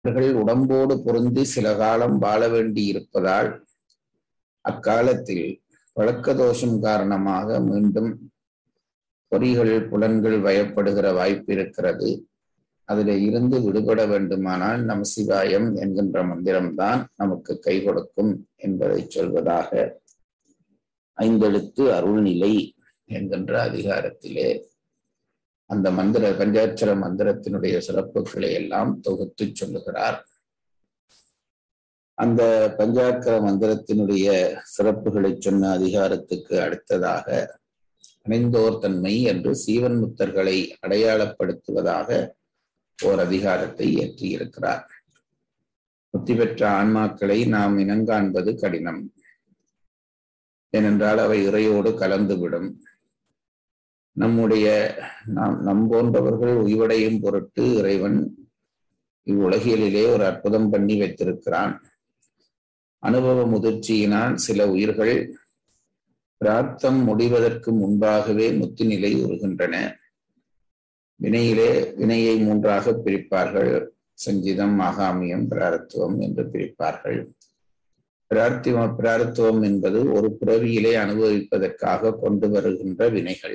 அவர்கள் உடம்போடு பொருந்தி சில காலம் வாழ வேண்டி இருப்பதால் அக்காலத்தில் பழக்க தோஷம் காரணமாக மீண்டும் பொறிகள் புலன்கள் வயப்படுகிற வாய்ப்பு இருக்கிறது அதில் இருந்து விடுபட வேண்டுமானால் நம சிவாயம் என்கின்ற மந்திரம்தான் நமக்கு கை கொடுக்கும் என்பதை சொல்வதாக ஐந்தெழுத்து அருள்நிலை என்கின்ற அதிகாரத்திலே அந்த மந்திர பஞ்சாட்சர மந்திரத்தினுடைய சிறப்புகளை எல்லாம் தொகுத்து சொல்லுகிறார் அந்த பஞ்சாட்சர மந்திரத்தினுடைய சிறப்புகளை சொன்ன அதிகாரத்துக்கு அடுத்ததாக அணைந்தோர் தன்மை என்று சீவன் முத்தர்களை அடையாளப்படுத்துவதாக ஓர் அதிகாரத்தை இயற்றியிருக்கிறார் முத்தி பெற்ற ஆன்மாக்களை நாம் இனங்காண்பது கடினம் ஏனென்றால் அவை இறையோடு கலந்துவிடும் நம்முடைய நாம் நம் போன்றவர்கள் உய்வடையும் பொருட்டு இறைவன் இவ்வுலகியலிலே ஒரு அற்புதம் பண்ணி வைத்திருக்கிறான் அனுபவ முதிர்ச்சியினால் சில உயிர்கள் பிரார்த்தம் முடிவதற்கு முன்பாகவே முத்து நிலை உருகின்றன வினையிலே வினையை மூன்றாக பிரிப்பார்கள் சஞ்சிதம் ஆகாமியம் பிராரத்துவம் என்று பிரிப்பார்கள் பிரார்த்திவ பிரார்த்துவம் என்பது ஒரு பிறவியிலே அனுபவிப்பதற்காக கொண்டு வருகின்ற வினைகள்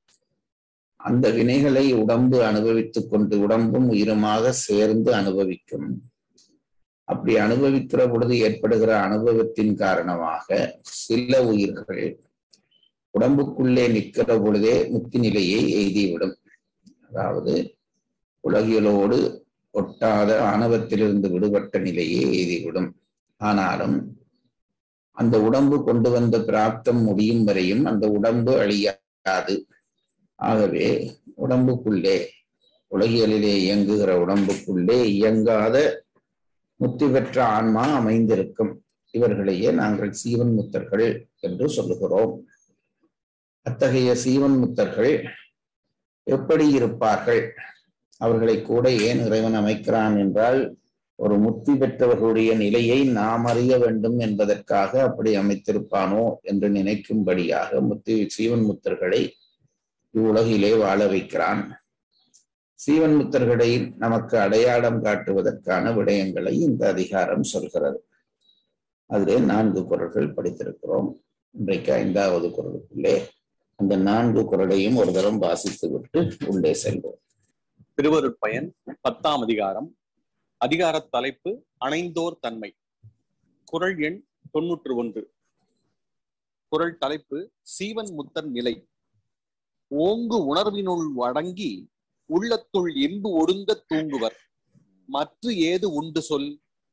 அந்த வினைகளை உடம்பு அனுபவித்துக் கொண்டு உடம்பும் உயிருமாக சேர்ந்து அனுபவிக்கும் அப்படி அனுபவிக்கிற பொழுது ஏற்படுகிற அனுபவத்தின் காரணமாக சில உயிர்கள் உடம்புக்குள்ளே நிற்கிற பொழுதே முக்தி நிலையை எய்திவிடும் அதாவது உலகியலோடு ஒட்டாத ஆணவத்திலிருந்து விடுபட்ட நிலையை எய்திவிடும் ஆனாலும் அந்த உடம்பு கொண்டு வந்த பிராப்தம் முடியும் வரையும் அந்த உடம்பு அழியாது ஆகவே உடம்புக்குள்ளே உலகியலிலே இயங்குகிற உடம்புக்குள்ளே இயங்காத முத்தி பெற்ற ஆன்மா அமைந்திருக்கும் இவர்களையே நாங்கள் சீவன் முத்தர்கள் என்று சொல்லுகிறோம் அத்தகைய சீவன் முத்தர்கள் எப்படி இருப்பார்கள் அவர்களை கூட ஏன் இறைவன் அமைக்கிறான் என்றால் ஒரு முத்தி பெற்றவர்களுடைய நிலையை நாம் அறிய வேண்டும் என்பதற்காக அப்படி அமைத்திருப்பானோ என்று நினைக்கும்படியாக முத்தி சீவன் முத்தர்களை இவ்வுலகிலே வாழ வைக்கிறான் சீவன் முத்தர்களை நமக்கு அடையாளம் காட்டுவதற்கான விடயங்களை இந்த அதிகாரம் சொல்கிறது அதிலே நான்கு குரல்கள் படித்திருக்கிறோம் இன்றைக்கு ஐந்தாவது குரலுக்குள்ளே அந்த நான்கு குரலையும் ஒரு தரம் வாசித்து விட்டு உள்ளே செல்வோம் திருவருட்பயன் பத்தாம் அதிகாரம் அதிகார தலைப்பு அணைந்தோர் தன்மை குரல் எண் தொன்னூற்று ஒன்று குரல் தலைப்பு சீவன் முத்தன் நிலை ஓங்கு உணர்வினுள் அடங்கி உள்ளத்துள் எம்பு ஒடுங்க தூங்குவர் மற்ற ஏது உண்டு சொல்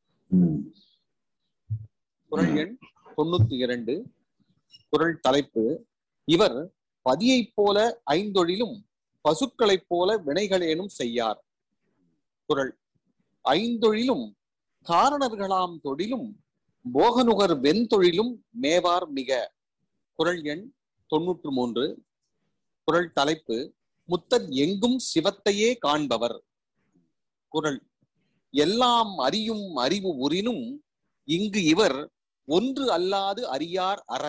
குரல் எண் தொண்ணூத்தி இரண்டு குரல் தலைப்பு இவர் பதியைப் போல ஐந்தொழிலும் பசுக்களைப் போல வினைகளேனும் செய்யார் குரல் ஐந்தொழிலும் காரணர்களாம் தொழிலும் போகநுகர் வெண்தொழிலும் மேவார் மிக குரல் எண் தொன்னூற்று மூன்று குரல் தலைப்பு முத்தர் எங்கும் சிவத்தையே காண்பவர் குரல் எல்லாம் அறியும் அறிவு உரினும் இங்கு இவர் ஒன்று அல்லாது அறியார் அற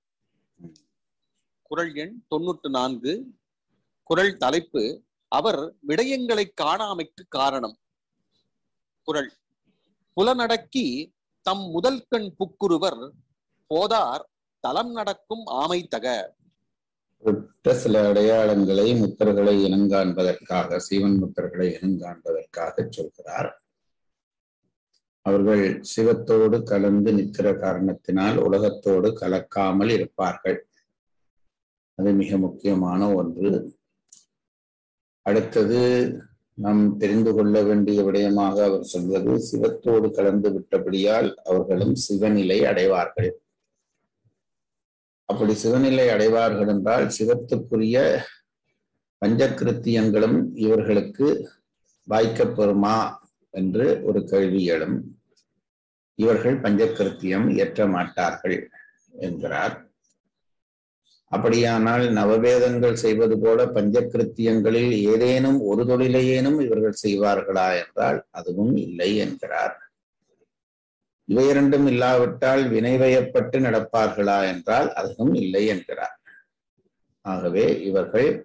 குரல் எண் தொன்னூற்று நான்கு குரல் தலைப்பு அவர் விடயங்களை காணாமைக்கு காரணம் குரல் புலனடக்கி தம் முதல் கண் புக்குருவர் போதார் தலம் நடக்கும் ஆமை தக விட்ட சில அடையாளங்களை முத்தர்களை இனங்காண்பதற்காக சீவன் முத்தர்களை இனங்காண்பதற்காக சொல்கிறார் அவர்கள் சிவத்தோடு கலந்து நிற்கிற காரணத்தினால் உலகத்தோடு கலக்காமல் இருப்பார்கள் அது மிக முக்கியமான ஒன்று அடுத்தது நாம் தெரிந்து கொள்ள வேண்டிய விடயமாக அவர் சொல்வது சிவத்தோடு கலந்து விட்டபடியால் அவர்களும் சிவநிலை அடைவார்கள் அப்படி சிவநிலை அடைவார்கள் என்றால் சிவத்துக்குரிய பஞ்சகிருத்தியங்களும் இவர்களுக்கு வாய்க்கப்பெறுமா என்று ஒரு கேள்வி எழும் இவர்கள் பஞ்சகிருத்தியம் ஏற்ற மாட்டார்கள் என்கிறார் அப்படியானால் நவவேதங்கள் செய்வது போல பஞ்சகிருத்தியங்களில் ஏதேனும் ஒரு தொழிலையேனும் இவர்கள் செய்வார்களா என்றால் அதுவும் இல்லை என்கிறார் இவை இரண்டும் இல்லாவிட்டால் வினைவயப்பட்டு நடப்பார்களா என்றால் அதுவும் இல்லை என்கிறார் ஆகவே இவர்கள்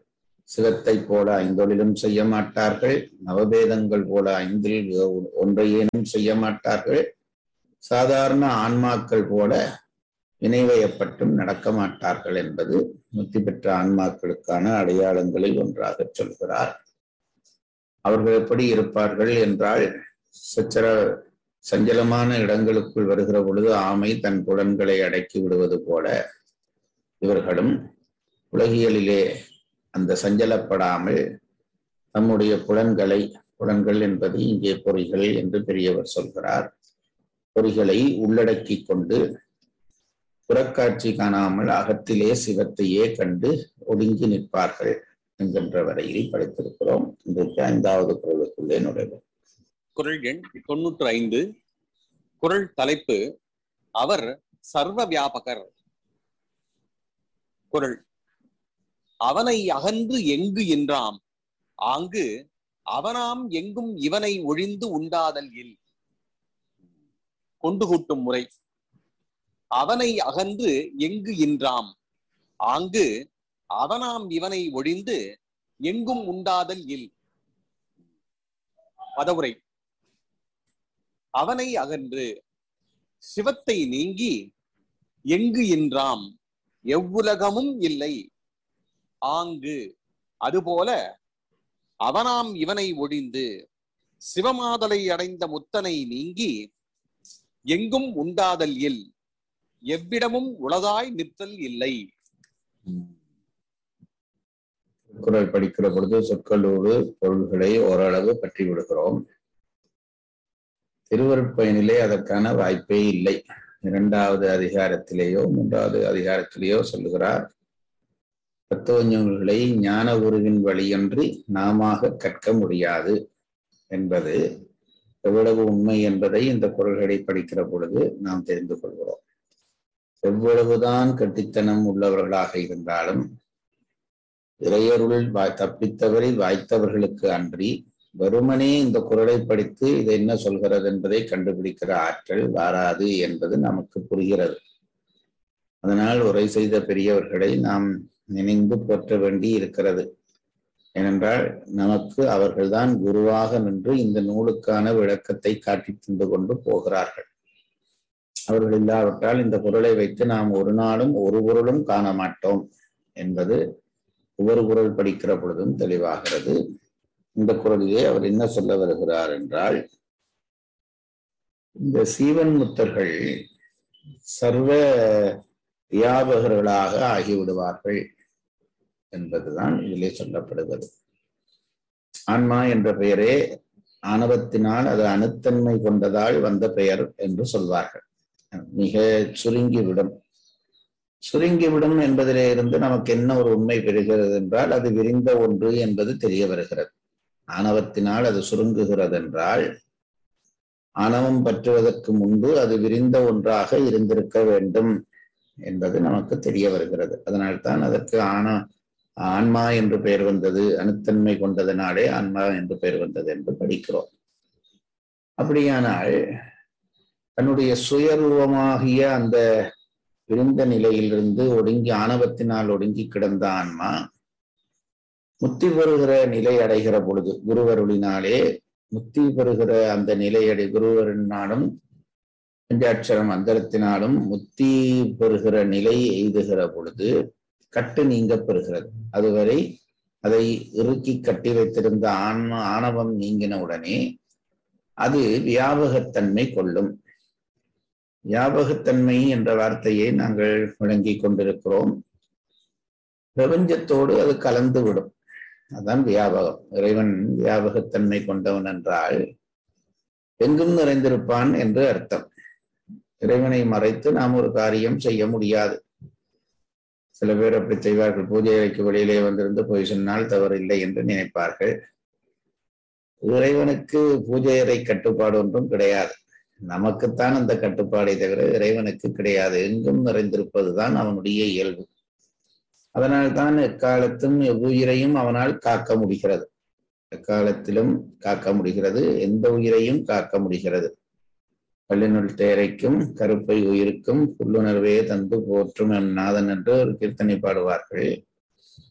சிவத்தை போல ஐந்தொழிலும் செய்ய மாட்டார்கள் நவவேதங்கள் போல ஐந்தில் ஒன்றையேனும் செய்ய மாட்டார்கள் சாதாரண ஆன்மாக்கள் போல வினைவயப்பட்டும் நடக்க மாட்டார்கள் என்பது முத்தி பெற்ற ஆன்மாக்களுக்கான அடையாளங்களில் ஒன்றாக சொல்கிறார் அவர்கள் எப்படி இருப்பார்கள் என்றால் சச்சர சஞ்சலமான இடங்களுக்குள் வருகிற பொழுது ஆமை தன் புலன்களை அடக்கி விடுவது போல இவர்களும் உலகியலிலே அந்த சஞ்சலப்படாமல் நம்முடைய புலன்களை புலன்கள் என்பது இங்கே பொறிகள் என்று பெரியவர் சொல்கிறார் பொறிகளை உள்ளடக்கி கொண்டு புறக்காட்சி காணாமல் அகத்திலே சிவத்தையே கண்டு ஒடுங்கி நிற்பார்கள் என்கின்ற வரையில் படித்திருக்கிறோம் இன்றைக்கு ஐந்தாவது குரலுக்குள்ளே நுழைவோம் குரல் எண் தொன்னூற்று ஐந்து குரல் தலைப்பு அவர் சர்வ வியாபகர் குரல் அவனை அகன்று எங்கு என்றாம் ஆங்கு அவனாம் எங்கும் இவனை ஒழிந்து உண்டாதல் இல் கொண்டு கூட்டும் முறை அவனை அகன்று எங்கு இன்றாம் ஆங்கு அவனாம் இவனை ஒழிந்து எங்கும் உண்டாதல் இல் பதவுரை அவனை அகன்று சிவத்தை நீங்கி எங்கு என்றாம் எவ்வுலகமும் இல்லை ஆங்கு அதுபோல அவனாம் இவனை ஒழிந்து சிவமாதலை அடைந்த முத்தனை நீங்கி எங்கும் உண்டாதல் இல் எவ்விடமும் உளதாய் நிற்றல் இல்லை குரல் படிக்கிற பொழுது சொற்களோடு பொருள்களை ஓரளவு பற்றி விடுகிறோம் திருவருட்பயனிலே அதற்கான வாய்ப்பே இல்லை இரண்டாவது அதிகாரத்திலேயோ மூன்றாவது அதிகாரத்திலேயோ சொல்லுகிறார் தத்துவஞர்களை ஞான குருவின் வழியன்றி நாம கற்க முடியாது என்பது எவ்வளவு உண்மை என்பதை இந்த குரல்களை படிக்கிற பொழுது நாம் தெரிந்து கொள்கிறோம் எவ்வளவுதான் கட்டித்தனம் உள்ளவர்களாக இருந்தாலும் இறையருள் வாய் தப்பித்தவரில் வாய்த்தவர்களுக்கு அன்றி வெறுமனே இந்த குரலை படித்து இது என்ன சொல்கிறது என்பதை கண்டுபிடிக்கிற ஆற்றல் வாராது என்பது நமக்கு புரிகிறது அதனால் உரை செய்த பெரியவர்களை நாம் நினைந்து போற்ற வேண்டி இருக்கிறது ஏனென்றால் நமக்கு அவர்கள்தான் குருவாக நின்று இந்த நூலுக்கான விளக்கத்தை காட்டி தந்து கொண்டு போகிறார்கள் அவர்கள் இல்லாவிட்டால் இந்த பொருளை வைத்து நாம் ஒரு நாளும் ஒரு பொருளும் காண மாட்டோம் என்பது ஒவ்வொரு குரல் படிக்கிற பொழுதும் தெளிவாகிறது இந்த குரலிலே அவர் என்ன சொல்ல வருகிறார் என்றால் இந்த சீவன் முத்தர்கள் சர்வ வியாபகர்களாக ஆகிவிடுவார்கள் என்பதுதான் இதிலே சொல்லப்படுகிறது ஆன்மா என்ற பெயரே ஆணவத்தினால் அது அணுத்தன்மை கொண்டதால் வந்த பெயர் என்று சொல்வார்கள் மிக சுருங்கிவிடும் சுருங்கிவிடும் என்பதிலே இருந்து நமக்கு என்ன ஒரு உண்மை பெறுகிறது என்றால் அது விரிந்த ஒன்று என்பது தெரிய வருகிறது ஆணவத்தினால் அது சுருங்குகிறது என்றால் ஆணவம் பற்றுவதற்கு முன்பு அது விரிந்த ஒன்றாக இருந்திருக்க வேண்டும் என்பது நமக்கு தெரிய வருகிறது அதனால்தான் அதற்கு ஆன ஆன்மா என்று பெயர் வந்தது அணுத்தன்மை கொண்டதனாலே ஆன்மா என்று பெயர் வந்தது என்று படிக்கிறோம் அப்படியானால் தன்னுடைய சுயரூபமாகிய அந்த விரிந்த நிலையிலிருந்து ஒடுங்கி ஆணவத்தினால் ஒடுங்கி கிடந்த ஆன்மா முத்தி பெறுகிற நிலை அடைகிற பொழுது குருவருளினாலே முத்தி பெறுகிற அந்த நிலையடை குருவரினாலும் பஞ்சாட்சரம் அந்தரத்தினாலும் முத்தி பெறுகிற நிலை எய்துகிற பொழுது கட்டு நீங்க பெறுகிறது அதுவரை அதை இறுக்கி கட்டி வைத்திருந்த ஆன்ம ஆணவம் நீங்கின உடனே அது வியாபகத்தன்மை கொள்ளும் வியாபகத்தன்மை என்ற வார்த்தையை நாங்கள் விளங்கிக் கொண்டிருக்கிறோம் பிரபஞ்சத்தோடு அது கலந்து விடும் அதான் வியாபகம் இறைவன் வியாபகத்தன்மை கொண்டவன் என்றால் எங்கும் நிறைந்திருப்பான் என்று அர்த்தம் இறைவனை மறைத்து நாம் ஒரு காரியம் செய்ய முடியாது சில பேர் அப்படி செய்வார்கள் பூஜை அறைக்கு வெளியிலே வந்திருந்து போய் சொன்னால் தவறில்லை என்று நினைப்பார்கள் இறைவனுக்கு பூஜை அறை கட்டுப்பாடு ஒன்றும் கிடையாது நமக்குத்தான் அந்த கட்டுப்பாடை தவிர இறைவனுக்கு கிடையாது எங்கும் நிறைந்திருப்பதுதான் அவனுடைய இயல்பு அதனால்தான் எக்காலத்தும் எவ்வுயிரையும் அவனால் காக்க முடிகிறது எக்காலத்திலும் காக்க முடிகிறது எந்த உயிரையும் காக்க முடிகிறது பள்ளினுள் தேரைக்கும் கருப்பை உயிருக்கும் புல்லுணர்வே தந்து போற்றும் என் நாதன் என்று ஒரு கீர்த்தனை பாடுவார்கள்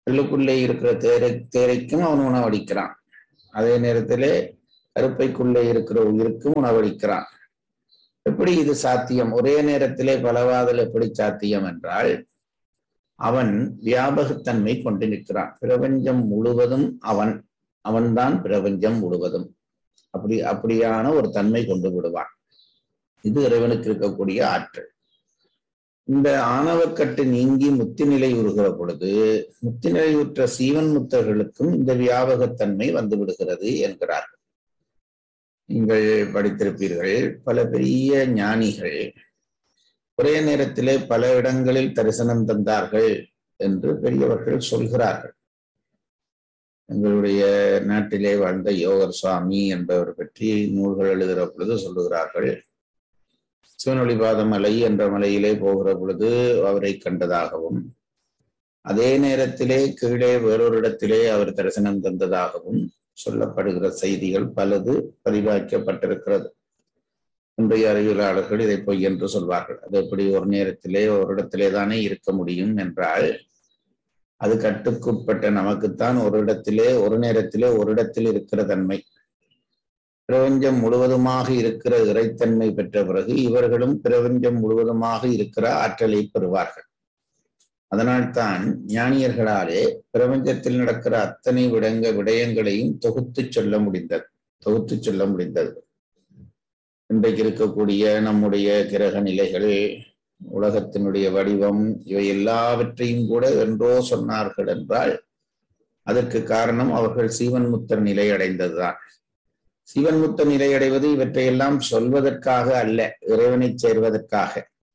எள்ளுக்குள்ளே இருக்கிற தேரை தேரைக்கும் அவன் உணவளிக்கிறான் அதே நேரத்திலே கருப்பைக்குள்ளே இருக்கிற உயிருக்கும் உணவளிக்கிறான் எப்படி இது சாத்தியம் ஒரே நேரத்திலே பலவாதல் எப்படி சாத்தியம் என்றால் அவன் வியாபகத்தன்மை கொண்டு நிற்கிறான் பிரபஞ்சம் முழுவதும் அவன் அவன்தான் பிரபஞ்சம் முழுவதும் அப்படி அப்படியான ஒரு தன்மை கொண்டு விடுவான் இது இறைவனுக்கு இருக்கக்கூடிய ஆற்றல் இந்த ஆணவக்கட்டு நீங்கி முத்திநிலை உறுகிற பொழுது முத்திநிலை உற்ற சீவன் முத்தர்களுக்கும் இந்த வியாபகத்தன்மை வந்து விடுகிறது என்கிறார் நீங்கள் படித்திருப்பீர்கள் பல பெரிய ஞானிகள் ஒரே நேரத்திலே பல இடங்களில் தரிசனம் தந்தார்கள் என்று பெரியவர்கள் சொல்கிறார்கள் எங்களுடைய நாட்டிலே வாழ்ந்த யோகர் சுவாமி என்பவர் பற்றி நூல்கள் எழுதுகிற பொழுது சொல்லுகிறார்கள் சிவனொளிபாத மலை என்ற மலையிலே போகிற பொழுது அவரை கண்டதாகவும் அதே நேரத்திலே கீழே வேறொரு இடத்திலே அவர் தரிசனம் தந்ததாகவும் சொல்லப்படுகிற செய்திகள் பலது பதிவாக்கப்பட்டிருக்கிறது இன்றைய அறிவியலாளர்கள் இதை பொய் என்று சொல்வார்கள் அது எப்படி ஒரு நேரத்திலே ஒரு இடத்திலே தானே இருக்க முடியும் என்றால் அது கட்டுக்குட்பட்ட நமக்குத்தான் ஒரு இடத்திலே ஒரு நேரத்திலே ஒரு இடத்தில் இருக்கிற தன்மை பிரபஞ்சம் முழுவதுமாக இருக்கிற இறைத்தன்மை பெற்ற பிறகு இவர்களும் பிரபஞ்சம் முழுவதுமாக இருக்கிற ஆற்றலை பெறுவார்கள் அதனால்தான் ஞானியர்களாலே பிரபஞ்சத்தில் நடக்கிற அத்தனை விடங்க விடயங்களையும் தொகுத்து சொல்ல முடிந்தது தொகுத்து சொல்ல முடிந்தது இன்றைக்கு இருக்கக்கூடிய நம்முடைய கிரக நிலைகள் உலகத்தினுடைய வடிவம் இவை எல்லாவற்றையும் கூட என்றோ சொன்னார்கள் என்றால் அதற்கு காரணம் அவர்கள் சீவன் முத்தர் நிலை அடைந்ததுதான் சிவன் முத்த நிலை அடைவது இவற்றையெல்லாம் சொல்வதற்காக அல்ல இறைவனை சேர்வதற்காக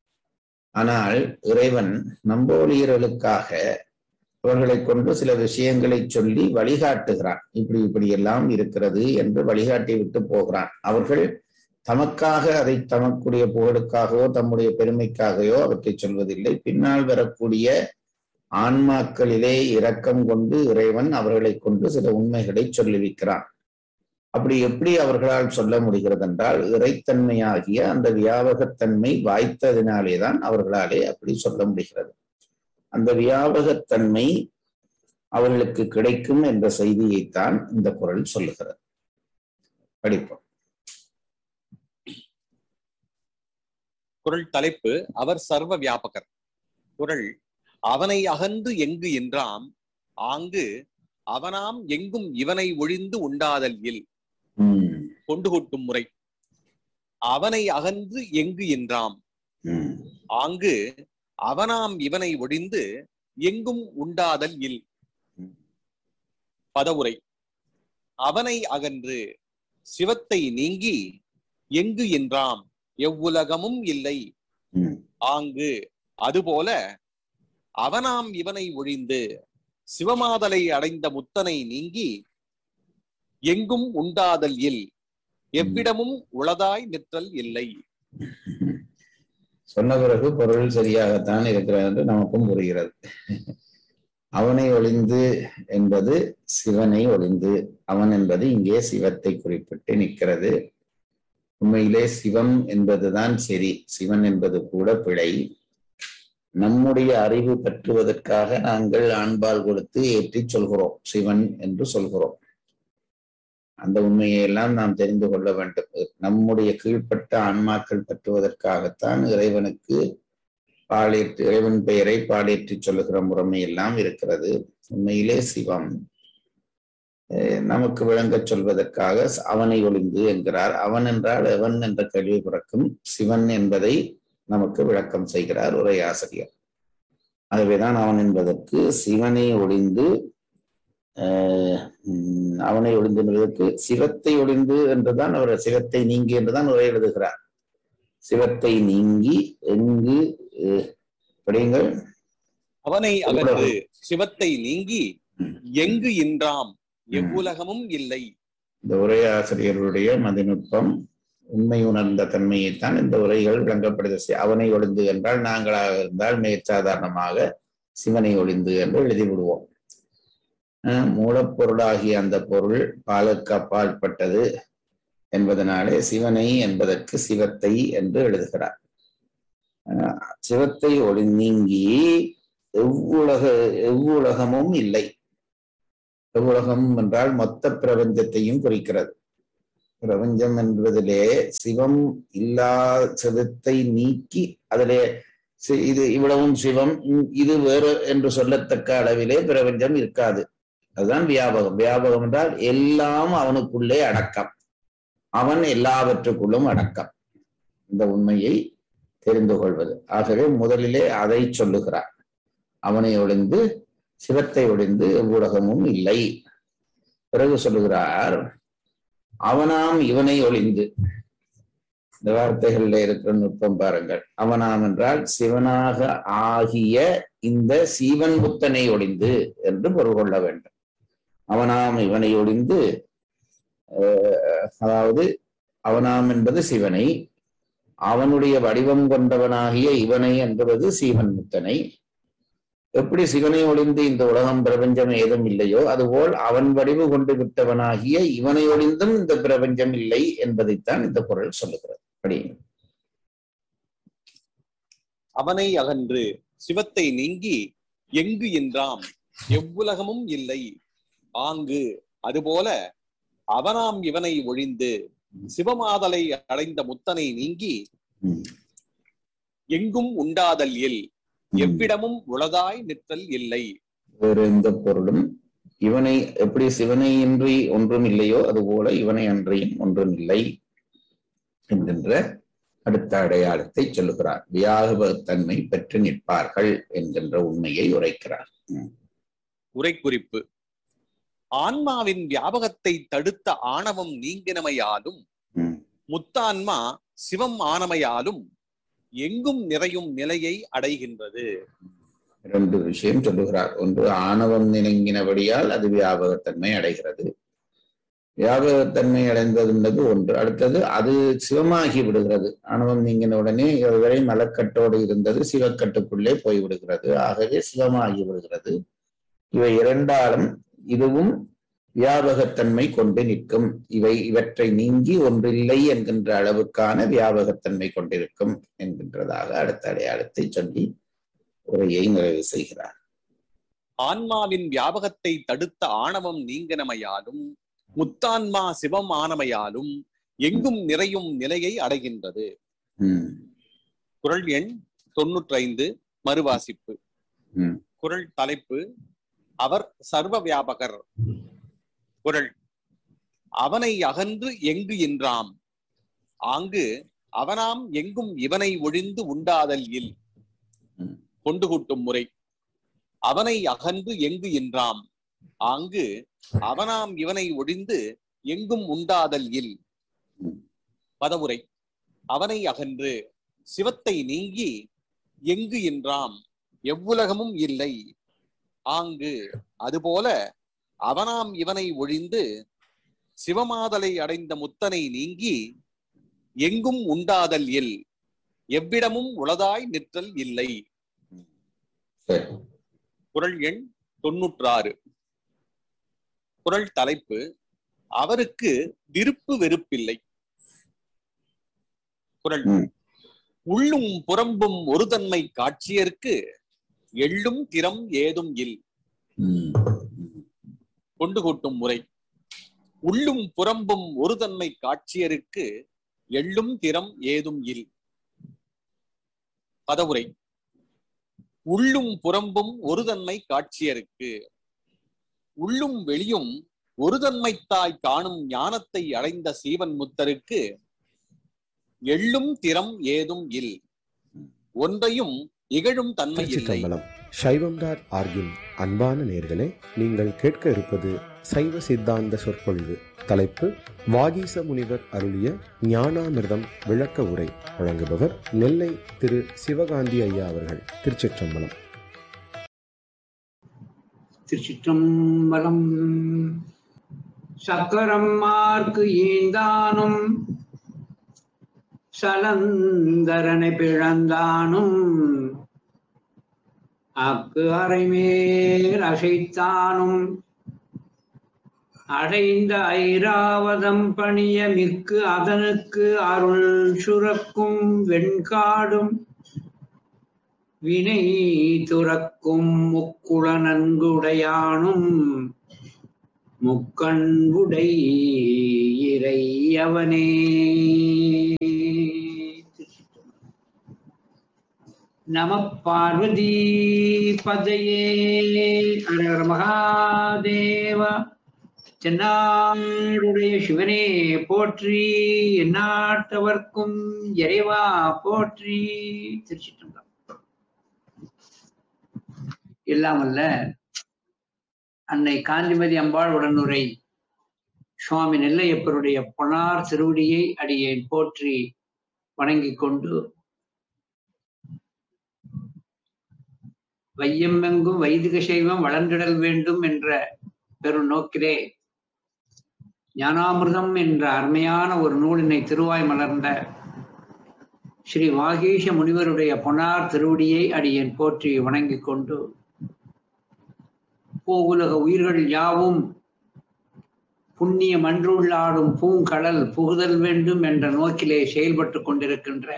ஆனால் இறைவன் நம்போலியர்களுக்காக அவர்களை கொண்டு சில விஷயங்களை சொல்லி வழிகாட்டுகிறான் இப்படி இப்படி எல்லாம் இருக்கிறது என்று வழிகாட்டி விட்டு போகிறான் அவர்கள் தமக்காக அதை தமக்குடைய புகழுக்காகவோ தம்முடைய பெருமைக்காகவோ அவற்றை சொல்வதில்லை பின்னால் வரக்கூடிய ஆன்மாக்களிலே இரக்கம் கொண்டு இறைவன் அவர்களை கொண்டு சில உண்மைகளை சொல்லிவிக்கிறான் அப்படி எப்படி அவர்களால் சொல்ல முடிகிறது என்றால் இறைத்தன்மையாகிய அந்த வியாபகத்தன்மை வாய்த்ததினாலேதான் அவர்களாலே அப்படி சொல்ல முடிகிறது அந்த வியாபகத்தன்மை அவர்களுக்கு கிடைக்கும் என்ற செய்தியைத்தான் இந்த குரல் சொல்லுகிறது படிப்போம் குரல் தலைப்பு அவர் சர்வ வியாபகர் குரல் அவனை அகன்று எங்கு என்றாம் ஆங்கு அவனாம் எங்கும் இவனை ஒழிந்து உண்டாதல் இல் உம் கொண்டு கொட்டும் முறை அவனை அகன்று எங்கு என்றாம் உம் ஆங்கு அவனாம் இவனை ஒழிந்து எங்கும் உண்டாதல் இல் பதவுரை அவனை அகன்று சிவத்தை நீங்கி எங்கு என்றாம் எவ்வுலகமும் இல்லை உம் ஆங்கு அதுபோல அவனாம் இவனை ஒழிந்து சிவமாதலை அடைந்த முத்தனை நீங்கி எங்கும் உண்டாதல் இல் எவ்விடமும் உளதாய் நிற்றல் இல்லை சொன்ன பிறகு பொருள் சரியாகத்தான் இருக்கிறது என்று நமக்கும் புரிகிறது அவனை ஒளிந்து என்பது சிவனை ஒளிந்து அவன் என்பது இங்கே சிவத்தை குறிப்பிட்டு நிற்கிறது உண்மையிலே சிவம் என்பதுதான் சரி சிவன் என்பது கூட பிழை நம்முடைய அறிவு பற்றுவதற்காக நாங்கள் ஆண்பால் கொடுத்து ஏற்றி சொல்கிறோம் சிவன் என்று சொல்கிறோம் அந்த உண்மையை எல்லாம் நாம் தெரிந்து கொள்ள வேண்டும் நம்முடைய கீழ்ப்பட்ட ஆன்மாக்கள் பற்றுவதற்காகத்தான் இறைவனுக்கு பாலேற்று இறைவன் பெயரை பாலேற்றி சொல்லுகிற முறைமை எல்லாம் இருக்கிறது உண்மையிலே சிவம் அஹ் நமக்கு விளங்கச் சொல்வதற்காக அவனை ஒளிந்து என்கிறார் அவன் என்றால் எவன் என்ற கேள்வி பிறக்கும் சிவன் என்பதை நமக்கு விளக்கம் செய்கிறார் உரையாசிரியர் ஆகவேதான் அவன் என்பதற்கு சிவனை ஒளிந்து ஆஹ் உம் அவனை ஒளிந்து என்பதற்கு சிவத்தை ஒளிந்து என்றுதான் அவர் சிவத்தை நீங்கி என்றுதான் உரை எழுதுகிறார் சிவத்தை நீங்கி எங்கு அஹ், படியுங்கள் அவனை அகன்று சிவத்தை நீங்கி எங்கு இன்றாம் ம். எவ்வுலகமும் இல்லை இந்த உரையாசிரியர்களுடைய மதிநுட்பம் உண்மை உணர்ந்த தன்மையைத்தான் இந்த உரைகள் விளங்கப்படுது அவனை ஒளிந்து என்றால் நாங்களாக இருந்தால் மேற்சாதாரணமாக சிவனை ஒளிந்து என்று எழுதி விடுவோம் அஹ் மூலப்பொருளாகிய அந்த பொருள் பாலுக்கு அப்பாற்பட்டது என்பதனாலே சிவனை என்பதற்கு சிவத்தை என்று எழுதுகிறார் அஹ் சிவத்தை ஒளி நீங்கி எவ்வுலக எவ்வுலகமும் இல்லை எவ்வுலகம் என்றால் மொத்த பிரபஞ்சத்தையும் குறிக்கிறது பிரபஞ்சம் என்பதிலே சிவம் இல்லா சிவத்தை நீக்கி அதிலே சி- இது இவ்வளவும் சிவம் இ- இது வேறு என்று சொல்லத்தக்க அளவிலே பிரபஞ்சம் இருக்காது அதுதான் வியாபகம் வியாபகம் என்றால் எல்லாம் அவனுக்குள்ளே அடக்கம் அவன் எல்லாவற்றுக்குள்ளும் அடக்கம் இந்த உண்மையை தெரிந்து கொள்வது ஆகவே முதலிலே அதை சொல்லுகிறார் அவனை ஒளிந்து சிவத்தை ஒளிந்து எவ்வுலகமும் இல்லை பிறகு சொல்லுகிறார் அவனாம் இவனை ஒளிந்து இந்த வார்த்தைகள்ல இருக்கிற நுட்பம் பாருங்கள் அவனாம் என்றால் சிவனாக ஆகிய இந்த சீவன் புத்தனை ஒளிந்து என்று பொருள் கொள்ள வேண்டும் அவனாம் இவனை ஒளிந்து அஹ், அதாவது அவனாம் என்பது சிவனை அவனுடைய வடிவம் கொண்டவனாகிய இவனை என்பது சீவன் முத்தனை எப்படி சிவனை ஒளிந்து இந்த உலகம் பிரபஞ்சம் ஏதும் இல்லையோ அதுபோல் அவன் வடிவு கொண்டு விட்டவனாகிய இவனை ஒளிந்தும் இந்த பிரபஞ்சம் இல்லை என்பதைத்தான் இந்த குரல் சொல்லுகிறது அப்படி அவனை அகன்று சிவத்தை நீங்கி எங்கு என்றாம் எவ்வுலகமும் இல்லை ஆங்கு அதுபோல அவனாம் இவனை ஒழிந்து சிவமாதலை அடைந்த முத்தனை நீங்கி ம். எங்கும் உண்டாதல் இல் எவ்விடமும் உளதாய் நிற்றல் இல்லை வேறு எந்த பொருளும் இவனை எப்படி சிவனை இன்றி ஒன்றும் இல்லையோ அதுபோல இவனை அன்றியும் ஒன்றும் இல்லை என்கின்ற அடுத்த அடையாளத்தை சொல்லுகிறார் வியாபகத்தன்மை பெற்று நிற்பார்கள் என்கின்ற உண்மையை உரைக்கிறார் உரைக்குறிப்பு ஆன்மாவின் வியாபகத்தை தடுத்த ஆணவம் நீங்கினமையாலும் ம். முத்தான்மா சிவம் ஆனமையாலும் எங்கும் நிறையும் நிலையை அடைகின்றது இரண்டு விஷயம் சொல்லுகிறார் ஒன்று ஆணவம் நினைங்கினபடியால் அது வியாபகத்தன்மை அடைகிறது வியாபகத்தன்மை அடைந்தது என்பது ஒன்று அடுத்தது அது சிவமாகி விடுகிறது ஆணவம் நீங்கின உடனே இதுவரை மலக்கட்டோடு இருந்தது சிவக்கட்டுக்குள்ளே போய்விடுகிறது ஆகவே சிவமாகி விடுகிறது இவை இரண்டாலும் இதுவும் வியாபகத்தன்மை கொண்டு நிற்கும் இவை இவற்றை நீங்கி ஒன்றில்லை என்கின்ற அளவுக்கான வியாபகத்தன்மை கொண்டிருக்கும் என்கின்றதாக அடுத்த அடையாளத்தை சொல்லி உரையை நிறைவு செய்கிறார் ஆன்மாவின் வியாபகத்தை தடுத்த ஆணவம் நீங்கினமையாலும் முத்தான்மா சிவம் ஆனமையாலும் எங்கும் நிறையும் நிலையை அடைகின்றது உம் குரல் எண் தொன்னூற்றி ஐந்து மறுவாசிப்பு ம். குரல் தலைப்பு அவர் சர்வ வியாபகர் குரல் அவனை அகன்று எங்கு என்றாம் ஆங்கு அவனாம் எங்கும் இவனை ஒழிந்து உண்டாதல் இல் ம். கொண்டு கூட்டும் முறை அவனை அகன்று எங்கு என்றாம் ஆங்கு அவனாம் இவனை ஒழிந்து எங்கும் உண்டாதல் இல் ம். பதவுரை அவனை அகன்று சிவத்தை நீங்கி எங்கு என்றாம் எவ்வுலகமும் இல்லை ஆங்கு அதுபோல அவனாம் இவனை ஒழிந்து சிவமாதலை அடைந்த முத்தனை நீங்கி எங்கும் உண்டாதல் இல் எவ்விடமும் உளதாய் நிற்றல் இல்லை சரி குரல் எண் தொன்னூற்றாறு குரல் தலைப்பு அவருக்கு விருப்பு வெறுப்பில்லை குரல் ம். உள்ளும் புறம்பும் ஒரு தன்மை காட்சியருக்கு எள்ளும் திறம் ஏதும் இல் உம் கொண்டு கூட்டும் முறை உள்ளும் புறம்பும் ஒரு தன்மை காட்சியருக்கு எள்ளும் திறம் ஏதும் இல் பதவுரை உள்ளும் புறம்பும் ஒரு தன்மை காட்சியருக்கு உள்ளும் வெளியும் ஒரு தன்மைத்தாய் காணும் ஞானத்தை அடைந்த சீவன் முத்தருக்கு எள்ளும் திறம் ஏதும் இல் ஒன்றையும் இகழும் தன்மை இல்லை திருச்சிற்றம்பலம் சைவம் டாட் ஆர்கின் அன்பான நேர்களே நீங்கள் கேட்க இருப்பது சைவ சித்தாந்த சொற்பொழிவு தலைப்பு வாகீச முனிவர் அருளிய ஞானாமிர்தம் விளக்க உரை வழங்குபவர் நெல்லை திரு சிவகாந்தி ஐயா அவர்கள் திருச்சிற்றம்பலம் திருச்சிற்றம்பலம் சக்கரம் மார்க்கு ஈந்தானும் சலந்தரனை பிழந்தானும் அக்கு அறைமேல் அசைத்தானும் அடைந்த ஐராவதம் பணிய மிக்கு அதனுக்கு அருள் சுரக்கும் வெண்காடும் வினை துறக்கும் முக்குள நன்குடையானும் முக்கண்புடை இறை அவனே நம பார்வதி பதையே அரகர மகாதேவ தென்னாடுடைய சிவனே போற்றி எந்நாட்டவர்க்கும் இறைவா போற்றி திருச்சிட்டம்பலம் எல்லாம் அல்ல அன்னை காந்திமதி அம்பாள் உடனுரை சுவாமி நெல்லையப்பருடைய பொனார் திருவடியை அடியேன் போற்றி வணங்கிக் கொண்டு வையமெங்கும் வைதிக சைவம் வளர்ந்திடல் வேண்டும் என்ற பெரும் நோக்கிலே ஞானாமிர்தம் என்ற அருமையான ஒரு நூலினை திருவாய் மலர்ந்த ஸ்ரீ வாகீஷ முனிவருடைய பொன்னார் திருவடியை அடியேன் போற்றி வணங்கிக் கொண்டு பூவுலக உயிர்கள் யாவும் புண்ணிய மன்றுள்ளாடும் பூங்கடல் புகுதல் வேண்டும் என்ற நோக்கிலே செயல்பட்டு கொண்டிருக்கின்ற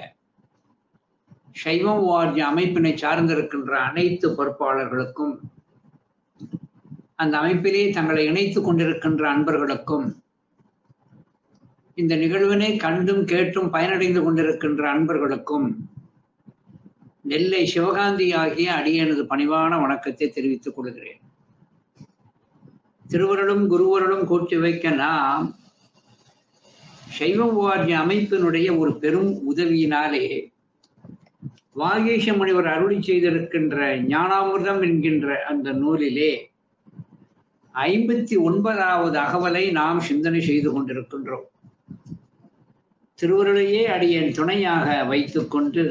சைவம் வாரிய அமைப்பினை சார்ந்திருக்கின்ற அனைத்து பொறுப்பாளர்களுக்கும் அந்த அமைப்பிலே தங்களை இணைத்துக் கொண்டிருக்கின்ற அன்பர்களுக்கும் இந்த நிகழ்வினை கண்டும் கேட்டும் பயனடைந்து கொண்டிருக்கின்ற அன்பர்களுக்கும் நெல்லை சிவகாந்தி ஆகிய அடியனது பணிவான வணக்கத்தை தெரிவித்துக் கொள்கிறேன் திருவருளும் குருவருளும் கூட்டி வைக்க நாம் சைவம் வாரிய அமைப்பினுடைய ஒரு பெரும் உதவியினாலே வாகேஷ முனிவர் அருளி செய்திருக்கின்ற ஞானாமிர்தம் என்கின்ற அந்த நூலிலே ஐம்பத்தி ஒன்பதாவது அகவலை நாம் சிந்தனை செய்து கொண்டிருக்கின்றோம் திருவருளையே அடியேன் துணையாக வைத்துக்கொண்டு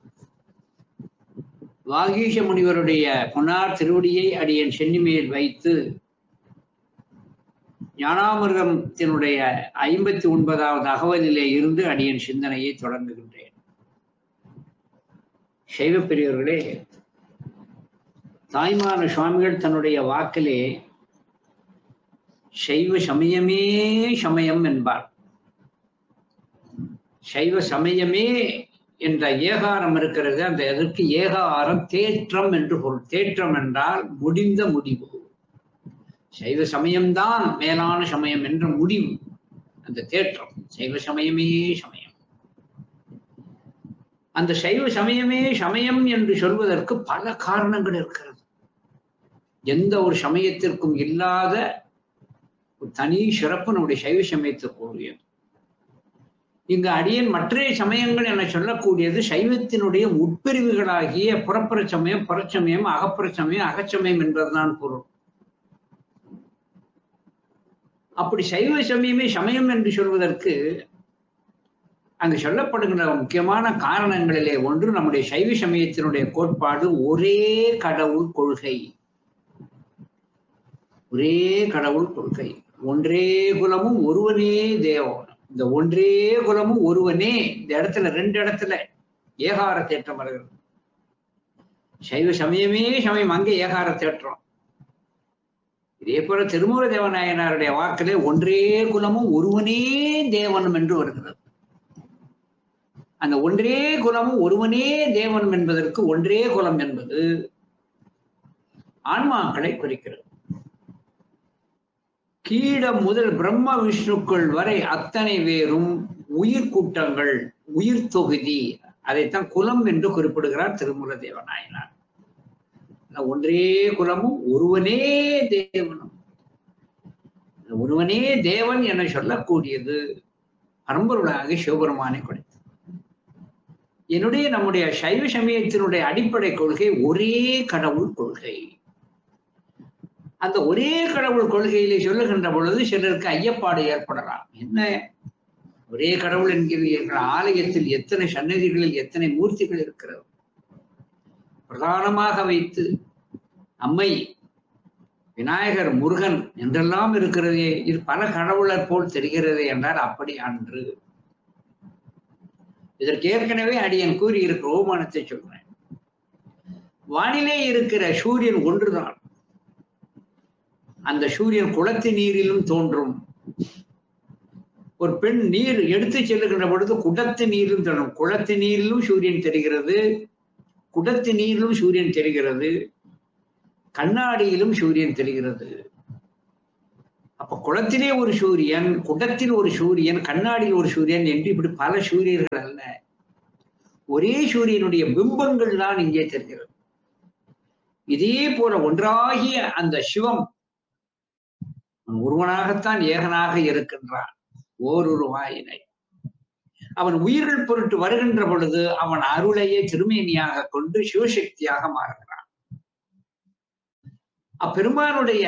வாகீஷ முனிவருடைய பொன்னார் திருவடியை அடியேன் சென்னிமேல் வைத்து ஞானாமிர்தத்தினுடைய ஐம்பத்தி ஒன்பதாவது அகவலிலே இருந்து அடியன் சிந்தனையை தொடங்குகின்றேன் சைவ பெரியவர்களே தாய்மான சுவாமிகள் தன்னுடைய வாக்கிலே சைவ சமயமே சமயம் என்பார் சைவ சமயமே என்ற ஏகாரம் இருக்கிறது அந்த அதற்கு ஏகாரம் தேற்றம் என்று பொருள் தேற்றம் என்றால் முடிந்த முடிவு சைவ சமயம்தான் மேலான சமயம் என்ற முடிவு அந்த தேற்றம் சைவ சமயமே சமயம் அந்த சைவ சமயமே சமயம் என்று சொல்வதற்கு பல காரணங்கள் இருக்கிறது எந்த ஒரு சமயத்திற்கும் இல்லாத ஒரு தனி சிறப்பு நம்முடைய சைவ சமயத்திற்கு உரியது இங்கு அடியன் மற்ற சமயங்கள் என சொல்லக்கூடியது சைவத்தினுடைய உட்பிரிவுகளாகிய புறப்புற சமயம் புறச்சமயம் அகப்புற சமயம் அகச்சமயம் என்பதுதான் பொருள் அப்படி சைவ சமயமே சமயம் என்று சொல்வதற்கு அங்கு சொல்லப்படுகின்ற முக்கியமான காரணங்களிலே ஒன்று நம்முடைய சைவ சமயத்தினுடைய கோட்பாடு ஒரே கடவுள் கொள்கை ஒரே கடவுள் கொள்கை ஒன்றே குலமும் ஒருவனே தேவம் இந்த ஒன்றே குலமும் ஒருவனே இந்த இடத்துல ரெண்டு இடத்துல ஏகார தேற்றம் வருகிறது சைவ சமயமே சமயம் அங்கே ஏகார தேற்றம் இதே போல திருமூல தேவநாயனாருடைய வாக்கிலே ஒன்றே குலமும் ஒருவனே தேவனும் என்று வருகிறது அந்த ஒன்றே குலமும் ஒருவனே தேவனும் என்பதற்கு ஒன்றே குலம் என்பது ஆன்மாக்களை குறிக்கிறது கீடம் முதல் பிரம்ம விஷ்ணுக்கள் வரை அத்தனை வேறும் உயிர் கூட்டங்கள் உயிர் தொகுதி அதைத்தான் குலம் என்று குறிப்பிடுகிறார் திருமூல தேவநாயனார் ஒன்றே குலமும் ஒருவனே தேவனும் ஒருவனே தேவன் என சொல்லக்கூடியது பரம்பொருளாக சிவபெருமானை கொடுத்து என்னுடைய நம்முடைய சைவ சமயத்தினுடைய அடிப்படை கொள்கை ஒரே கடவுள் கொள்கை அந்த ஒரே கடவுள் கொள்கையிலே சொல்லுகின்ற பொழுது சிலருக்கு ஐயப்பாடு ஏற்படலாம் என்ன ஒரே கடவுள் என்கிற ஆலயத்தில் எத்தனை சன்னதிகளில் எத்தனை மூர்த்திகள் இருக்கிறது பிரதானமாக வைத்து அம்மை விநாயகர் முருகன் என்றெல்லாம் இருக்கிறதே இது பல கடவுளர் போல் தெரிகிறது என்றால் அப்படி அன்று இதற்கு ஏற்கனவே அடியன் கூறியிருக்கிற ஓமானத்தை சொல்றேன் வானிலே இருக்கிற சூரியன் ஒன்றுதான் அந்த சூரியன் குளத்து நீரிலும் தோன்றும் ஒரு பெண் நீர் எடுத்து செல்லுகின்ற பொழுது குடத்து நீரிலும் தோன்றும் குளத்து நீரிலும் சூரியன் தெரிகிறது குடத்து நீரிலும் சூரியன் தெரிகிறது கண்ணாடியிலும் சூரியன் தெரிகிறது அப்ப குளத்திலே ஒரு சூரியன் குடத்தில் ஒரு சூரியன் கண்ணாடியில் ஒரு சூரியன் என்று இப்படி பல சூரியர்கள் அல்ல ஒரே சூரியனுடைய பிம்பங்கள் தான் இங்கே தெரிகிறது இதே போல ஒன்றாகிய அந்த சிவம் அவன் ஒருவனாகத்தான் ஏகனாக இருக்கின்றான் ஓருருவாயினை அவன் உயிர்கள் பொருட்டு வருகின்ற பொழுது அவன் அருளையே திருமேனியாக கொண்டு சிவசக்தியாக மாறுகிறான் அப்பெருமானுடைய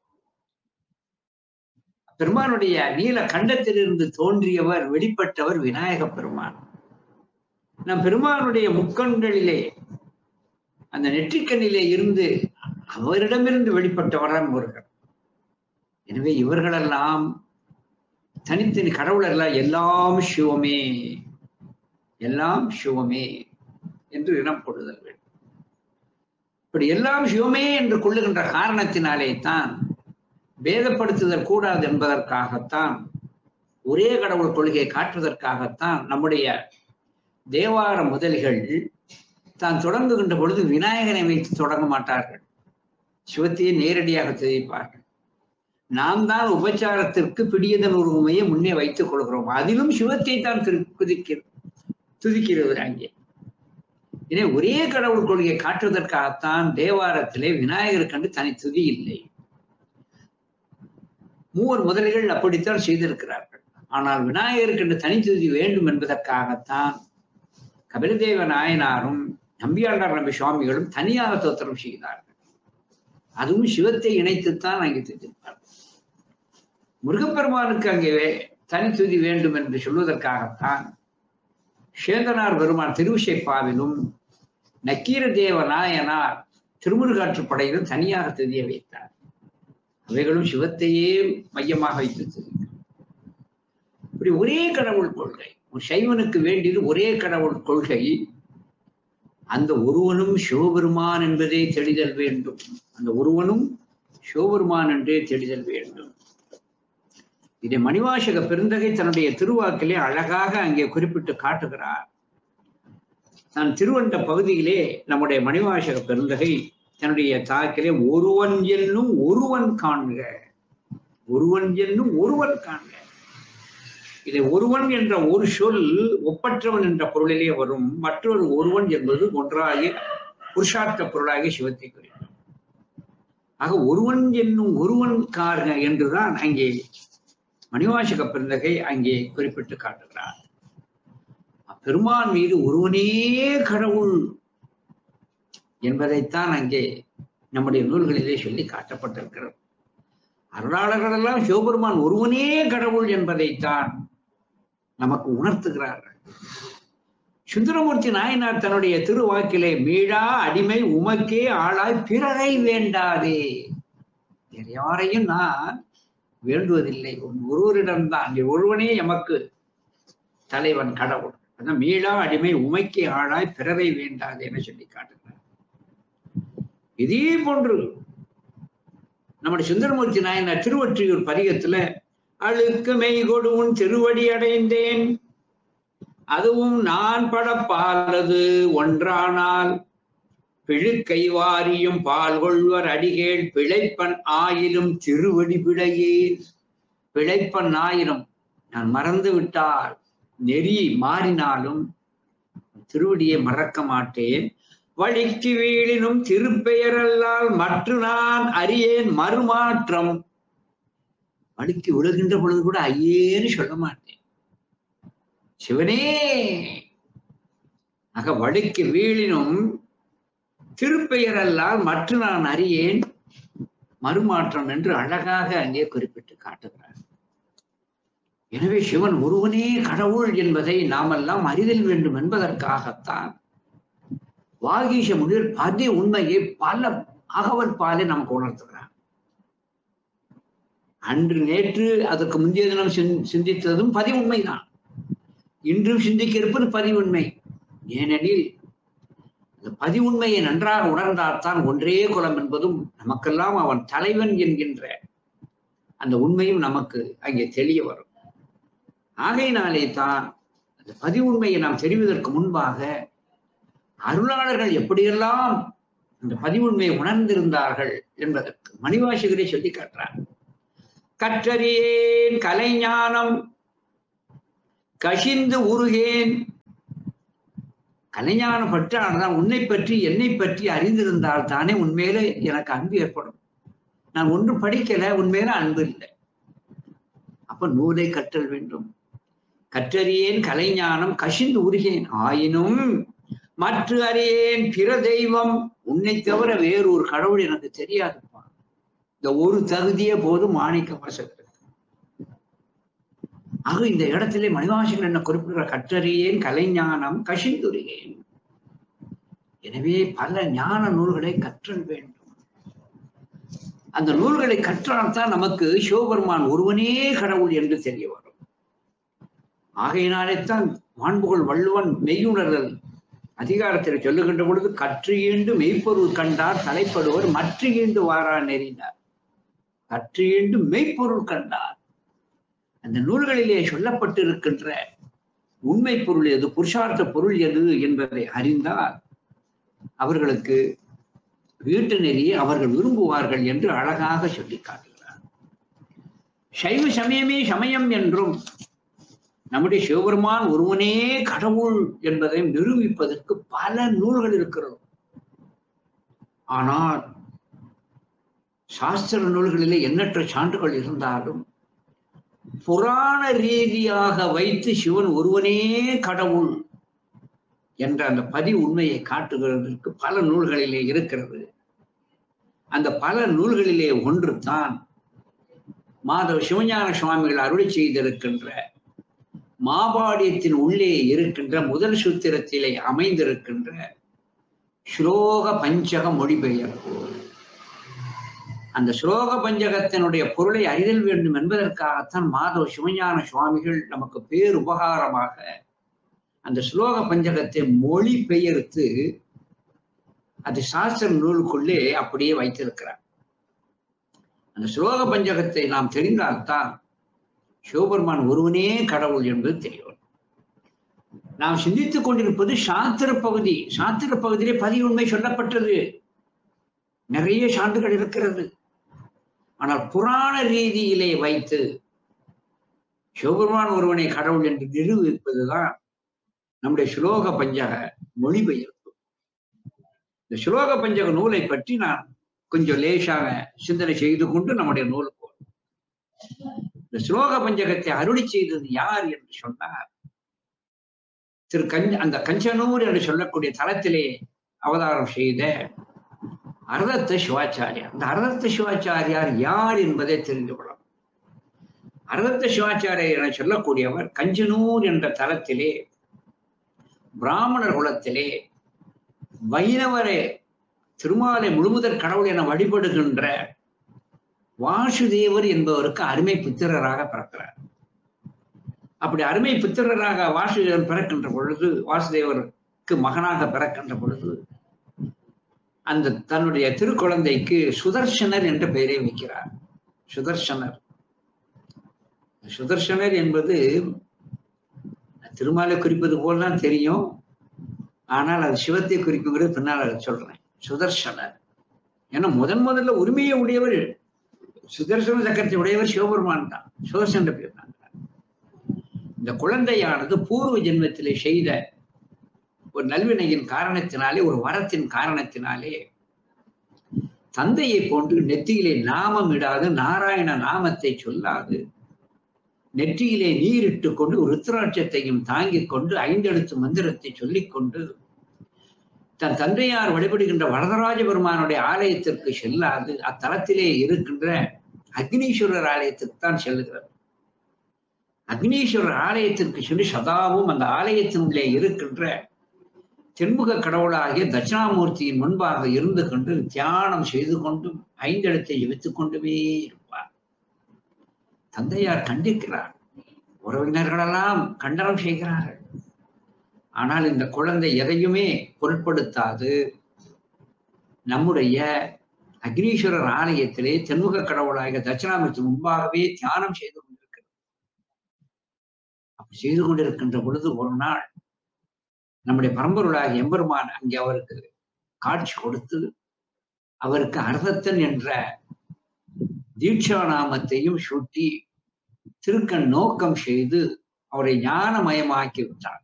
பெருமானுடைய நீல கண்டத்திலிருந்து தோன்றியவர் வெளிப்பட்டவர் விநாயக பெருமான் நம் பெருமானுடைய முக்கண்களிலே அந்த நெற்றிக்கண்ணிலே இருந்து அவரிடமிருந்து வெளிப்பட்டவரான் முருகன் எனவே இவர்களெல்லாம் தனித்தனி கடவுள் எல்லாம் எல்லாம் சிவமே எல்லாம் சிவமே என்று இடம் கொள்ளுதல் வேண்டும் இப்படி எல்லாம் சிவமே என்று கொள்ளுகின்ற காரணத்தினாலே தான் பேதப்படுத்துதல் கூடாது என்பதற்காகத்தான் ஒரே கடவுள் கொள்கையை காட்டுவதற்காகத்தான் நம்முடைய தேவார முதலிகள் தான் தொடங்குகின்ற பொழுது விநாயகனை வைத்து தொடங்க மாட்டார்கள் சிவத்தையே நேரடியாக தெரிவிப்பார்கள் நாம் தான் உபச்சாரத்திற்கு பிடியதன் உரிமையை முன்னே வைத்துக் கொள்கிறோம் அதிலும் சிவத்தை தான் திரு குதிக்கிறது துதிக்கிறது அங்கே எனவே ஒரே கடவுள் கொள்கையை காட்டுவதற்காகத்தான் தேவாரத்திலே விநாயகர் கண்டு தனி துதி இல்லை மூவர் முதலிகள் அப்படித்தான் செய்திருக்கிறார்கள் ஆனால் விநாயகருக்கு என்று தனித்துதி வேண்டும் என்பதற்காகத்தான் கபிலதேவ நாயனாரும் நம்பியாண்டார் நம்பி சுவாமிகளும் தனியாக தோத்திரம் செய்தார்கள் அதுவும் சிவத்தை இணைத்துத்தான் அங்கே துதிப்பார்கள் முருகப்பெருமானுக்கு அங்கே தனித்துதி வேண்டும் என்று சொல்வதற்காகத்தான் சேந்தனார் பெருமான் திருவிசைப்பாவிலும் நக்கீர தேவ நாயனார் திருமுருகாற்றுப்படையிலும் தனியாக துதிய வைத்தார் அவைகளும் சிவத்தையே மையமாக வைத்து துதிக்கும் இப்படி ஒரே கடவுள் கொள்கை ஒரு சைவனுக்கு வேண்டியது ஒரே கடவுள் கொள்கை அந்த ஒருவனும் சிவபெருமான் என்பதே தெளிதல் வேண்டும் அந்த ஒருவனும் சிவபெருமான் என்றே தெளிதல் வேண்டும் இதை மணிவாசக பெருந்தகை தன்னுடைய திருவாக்கிலே அழகாக அங்கே குறிப்பிட்டு காட்டுகிறார் நான் திருவண்ட பகுதியிலே நம்முடைய மணிவாசக பெருந்தகை தன்னுடைய தாக்கிலே ஒருவன் என்னும் ஒருவன் காண்க ஒருவன் என்னும் ஒருவன் காண்க இதை ஒருவன் என்ற ஒரு சொல் ஒப்பற்றவன் என்ற பொருளிலே வரும் மற்றொரு ஒருவன் என்பது ஒன்றாகிய புருஷார்த்த பொருளாகிய சிவத்தை குறிக்கும் ஆக ஒருவன் என்னும் ஒருவன் கார்க என்றுதான் அங்கே மணிவாசக பெருந்தகை அங்கே குறிப்பிட்டு காட்டுகிறார் பெருமான் மீது ஒருவனே கடவுள் என்பதைத்தான் அங்கே நம்முடைய நூல்களிலே சொல்லி காட்டப்பட்டிருக்கிறது அருளாளர்கள் எல்லாம் சிவபெருமான் ஒருவனே கடவுள் என்பதைத்தான் நமக்கு உணர்த்துகிறார்கள் சுந்தரமூர்த்தி நாயனார் தன்னுடைய திருவாக்கிலே மீளா அடிமை உமக்கே ஆளாய் பிறரை வேண்டாதே வேற யாரையும் நான் வேண்டுவதில்லை உன் ஒருவரிடம்தான் நீ ஒருவனே எமக்கு தலைவன் கடவுள் அதான் மீளா அடிமை உமைக்கு ஆளாய் பிறரை வேண்டாது என சொல்லி காட்டுகிறார் இதே போன்று நம்முடைய சுந்தரமூர்த்தி நாயனார் திருவொற்றியூர் பதிகத்துல அழுக்கு மெய் கொடுவும் திருவடி அடைந்தேன் அதுவும் நான் படப்பாலது ஒன்றானால் பிழுக்கை வாரியும் பால் கொள்வர் அடிகேள் பிழைப்பன் ஆயிலும் திருவடி பிழையேன் பிழைப்பன் ஆயிரும் நான் மறந்து விட்டால் நெறி மாறினாலும் திருவடியை மறக்க மாட்டேன் வழிக்கு வீழினும் திருப்பெயரல்லால் மற்ற நான் அறியேன் மறுமாற்றம் வழிக்கு விழுகின்ற பொழுது கூட ஐயேன்னு சொல்ல மாட்டேன் சிவனே ஆக வழிக்கு வீழினும் திருப்பெயரல்லால் மற்ற நான் அறியேன் மறுமாற்றம் என்று அழகாக அங்கே குறிப்பிட்டு காட்டுகிறார் எனவே சிவன் ஒருவனே கடவுள் என்பதை நாமெல்லாம் அறிதல் வேண்டும் என்பதற்காகத்தான் வாகீஷ முனிவர் பதி உண்மையை பல அகவல் பாலை நமக்கு உணர்த்துகிறார் அன்று நேற்று அதற்கு முந்தைய தினம் சிந்- சிந்தித்ததும் பதி உண்மைதான் இன்றும் சிந்திக்க இருப்பது பதி உண்மை ஏனெனில் அந்த பதி உண்மையை நன்றாக உணர்ந்தால்தான் ஒன்றே குலம் என்பதும் நமக்கெல்லாம் அவன் தலைவன் என்கின்ற அந்த உண்மையும் நமக்கு அங்கே தெரிய வரும் ஆகையினாலே தான் அந்த பதி உண்மையை நாம் தெரிவதற்கு முன்பாக அருளாளர்கள் எப்படியெல்லாம் இந்த பதிவுண்மையை உணர்ந்திருந்தார்கள் என்பதற்கு மணிவாசகரை சொல்லி காட்டுறார் கற்றறியேன் கலைஞானம் கசிந்து உருகேன் கலைஞானம் பற்றானதான் உன்னை பற்றி என்னை பற்றி அறிந்திருந்தால் தானே உண்மையில எனக்கு அன்பு ஏற்படும் நான் ஒன்றும் படிக்கல உண்மையில அன்பு இல்லை அப்ப நூலை கற்றல் வேண்டும் கற்றறியேன் கலைஞானம் கசிந்து உருகேன் ஆயினும் மற்ற அறியேன் பிற தெய்வம் உன்னை தவிர வேறொரு கடவுள் எனக்கு தெரியாதுப்பா இந்த ஒரு தகுதியே போதும் மாணிக்க வாசகர் ஆக இந்த இடத்திலே மணிவாசகர் என்ன குறிப்பிடுகிற கற்றறியேன் கலைஞானம் கசிந்துருகேன் எனவே பல ஞான நூல்களை கற்றல் வேண்டும் அந்த நூல்களை கற்றால்தான் நமக்கு சிவபெருமான் ஒருவனே கடவுள் என்று தெரிய வரும் ஆகையினாலே தான் மாண்புகள் வள்ளுவன் மெய்யுணர்தல் அதிகாரத்தில் சொல்லுகின்ற பொழுது கற்று ஈண்டு மெய்ப்பொருள் கண்டார் தலைப்படுவர் மற்ற ஈண்டு வாரா நெறினார் கற்று ஈண்டு மெய்ப்பொருள் கண்டார் அந்த நூல்களிலே சொல்லப்பட்டிருக்கின்ற உண்மை பொருள் எது புருஷார்த்த பொருள் எது என்பதை அறிந்தால் அவர்களுக்கு வீட்டு நெறியை அவர்கள் விரும்புவார்கள் என்று அழகாக சொல்லி காட்டுகிறார் சைவ சமயமே சமயம் என்றும் நம்முடைய சிவபெருமான் ஒருவனே கடவுள் என்பதை நிரூபிப்பதற்கு பல நூல்கள் இருக்கிறது ஆனால் சாஸ்திர நூல்களிலே எண்ணற்ற சான்றுகள் இருந்தாலும் புராண ரீதியாக வைத்து சிவன் ஒருவனே கடவுள் என்ற அந்த பதிவு உண்மையை காட்டுகிறதற்கு பல நூல்களிலே இருக்கிறது அந்த பல நூல்களிலே ஒன்று தான் மாதவ சிவஞான சுவாமிகள் அருளி செய்திருக்கின்ற மாபாடியத்தின் உள்ளே இருக்கின்ற முதல் சூத்திரத்திலே அமைந்திருக்கின்ற ஸ்லோக பஞ்சக மொழிபெயர்ப்பு அந்த ஸ்லோக பஞ்சகத்தினுடைய பொருளை அறிதல் வேண்டும் என்பதற்காகத்தான் மாதவ சிவஞான சுவாமிகள் நமக்கு பேருபகாரமாக அந்த ஸ்லோக பஞ்சகத்தை மொழி பெயர்த்து அது சாஸ்திர நூலுக்குள்ளே அப்படியே வைத்திருக்கிறார் அந்த ஸ்லோக பஞ்சகத்தை நாம் தெரிந்தால்தான் சிவபெருமான் ஒருவனே கடவுள் என்பது தெரியும் நாம் சிந்தித்துக் கொண்டிருப்பது சாத்திர பகுதி சாத்திர பகுதியிலே பதிவு உண்மை சொல்லப்பட்டது நிறைய சான்றுகள் இருக்கிறது ஆனால் புராண ரீதியிலே வைத்து சிவபெருமான் ஒருவனை கடவுள் என்று நிரூபிப்பதுதான் நம்முடைய ஸ்லோக பஞ்சக மொழிபெயர்ப்பு இந்த ஸ்லோக பஞ்சக நூலை பற்றி நான் கொஞ்சம் லேசாக சிந்தனை செய்து கொண்டு நம்முடைய நூலுக்கு இந்த ஸ்லோக பஞ்சகத்தை அருளி செய்தது யார் என்று சொன்னார் திரு கஞ்ச அந்த கஞ்சனூர் என்று சொல்லக்கூடிய தலத்திலே அவதாரம் செய்த அரதத்த சிவாச்சாரியார் அந்த அரதத்த சிவாச்சாரியார் யார் என்பதை தெரிந்து கொள்ளலாம் அரதத்த சிவாச்சாரியர் என சொல்லக்கூடியவர் கஞ்சனூர் என்ற தலத்திலே பிராமணர் குலத்திலே வைணவரே திருமாலை முழுமுதற் கடவுள் என வழிபடுகின்ற வாசுதேவர் என்பவருக்கு அருமை புத்திரராக பிறக்கிறார் அப்படி அருமை புத்திரராக வாசுதேவர் பிறக்கின்ற பொழுது வாசுதேவருக்கு மகனாக பிறக்கின்ற பொழுது அந்த தன்னுடைய திருக்குழந்தைக்கு சுதர்சனர் என்ற பெயரை வைக்கிறார் சுதர்சனர் சுதர்சனர் என்பது திருமாலை குறிப்பது போல்தான் தெரியும் ஆனால் அது சிவத்தை குறிக்குங்கிறது பின்னால் அதை சொல்றேன் சுதர்சனர் ஏன்னா முதன் முதல்ல உரிமையை உடையவர் சுதர்சன சக்கரத்தை உடையவர் சிவபெருமான் தான் சுதர்சன பேர் தான் இந்த குழந்தையானது பூர்வ ஜென்மத்திலே செய்த ஒரு நல்வினையின் காரணத்தினாலே ஒரு வரத்தின் காரணத்தினாலே தந்தையை போன்று நெத்தியிலே நாமம் இடாது நாராயண நாமத்தை சொல்லாது நெற்றியிலே நீரிட்டு கொண்டு ருத்ராட்சத்தையும் தாங்கிக் கொண்டு ஐந்தெழுத்து மந்திரத்தை சொல்லிக்கொண்டு தன் தந்தையார் வழிபடுகின்ற வரதராஜ பெருமானுடைய ஆலயத்திற்கு செல்லாது அத்தலத்திலே இருக்கின்ற அக்னீஸ்வரர் ஆலயத்துக்கு தான் செல்லுகிறது அக்னீஸ்வரர் ஆலயத்திற்கு சென்று சதாவும் அந்த ஆலயத்தினுள்ளே இருக்கின்ற தென்முக கடவுளாகிய தட்சிணாமூர்த்தியின் முன்பாக இருந்து கொண்டு தியானம் செய்து கொண்டும் ஐந்தெழுத்தை ஜெபித்துக் கொண்டுமே இருப்பார் தந்தையார் கண்டிக்கிறார் உறவினர்களெல்லாம் கண்டனம் செய்கிறார்கள் ஆனால் இந்த குழந்தை எதையுமே பொருட்படுத்தாது நம்முடைய அக்னீஸ்வரர் ஆலயத்திலே தென்முக கடவுளாகிய தட்சிணாமூர்த்தி முன்பாகவே தியானம் செய்து கொண்டிருக்கிறது அப்படி செய்து கொண்டிருக்கின்ற பொழுது ஒரு நாள் நம்முடைய பரம்பொருளாக எம்பெருமான் அங்கே அவருக்கு காட்சி கொடுத்து அவருக்கு அர்த்தத்தன் என்ற தீட்சா நாமத்தையும் சூட்டி திருக்கண் நோக்கம் செய்து அவரை ஞானமயமாக்கி விட்டார்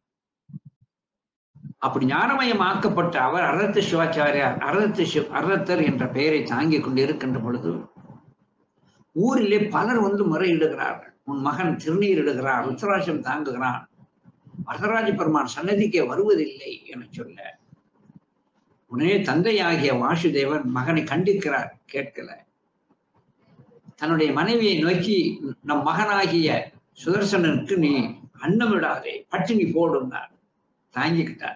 அப்படி ஞானமயமாக்கப்பட்ட அவர் அரத்த சிவாச்சாரியார் அரத்த சிவ அரத்தர் என்ற பெயரை தாங்கிக் கொண்டு இருக்கின்ற பொழுது ஊரிலே பலர் வந்து முறையிடுகிறார்கள் உன் மகன் திருநீர் இடுகிறார் ருத்ராட்சம் தாங்குகிறான் வரதராஜ பெருமான் சன்னதிக்கே வருவதில்லை என சொல்ல உடனே தந்தையாகிய வாசுதேவன் மகனை கண்டிக்கிறார் கேட்கல தன்னுடைய மனைவியை நோக்கி நம் மகனாகிய சுதர்சனனுக்கு நீ அன்னம் விடாதே பட்டினி போடுனார் தாங்கிக்கிட்டார்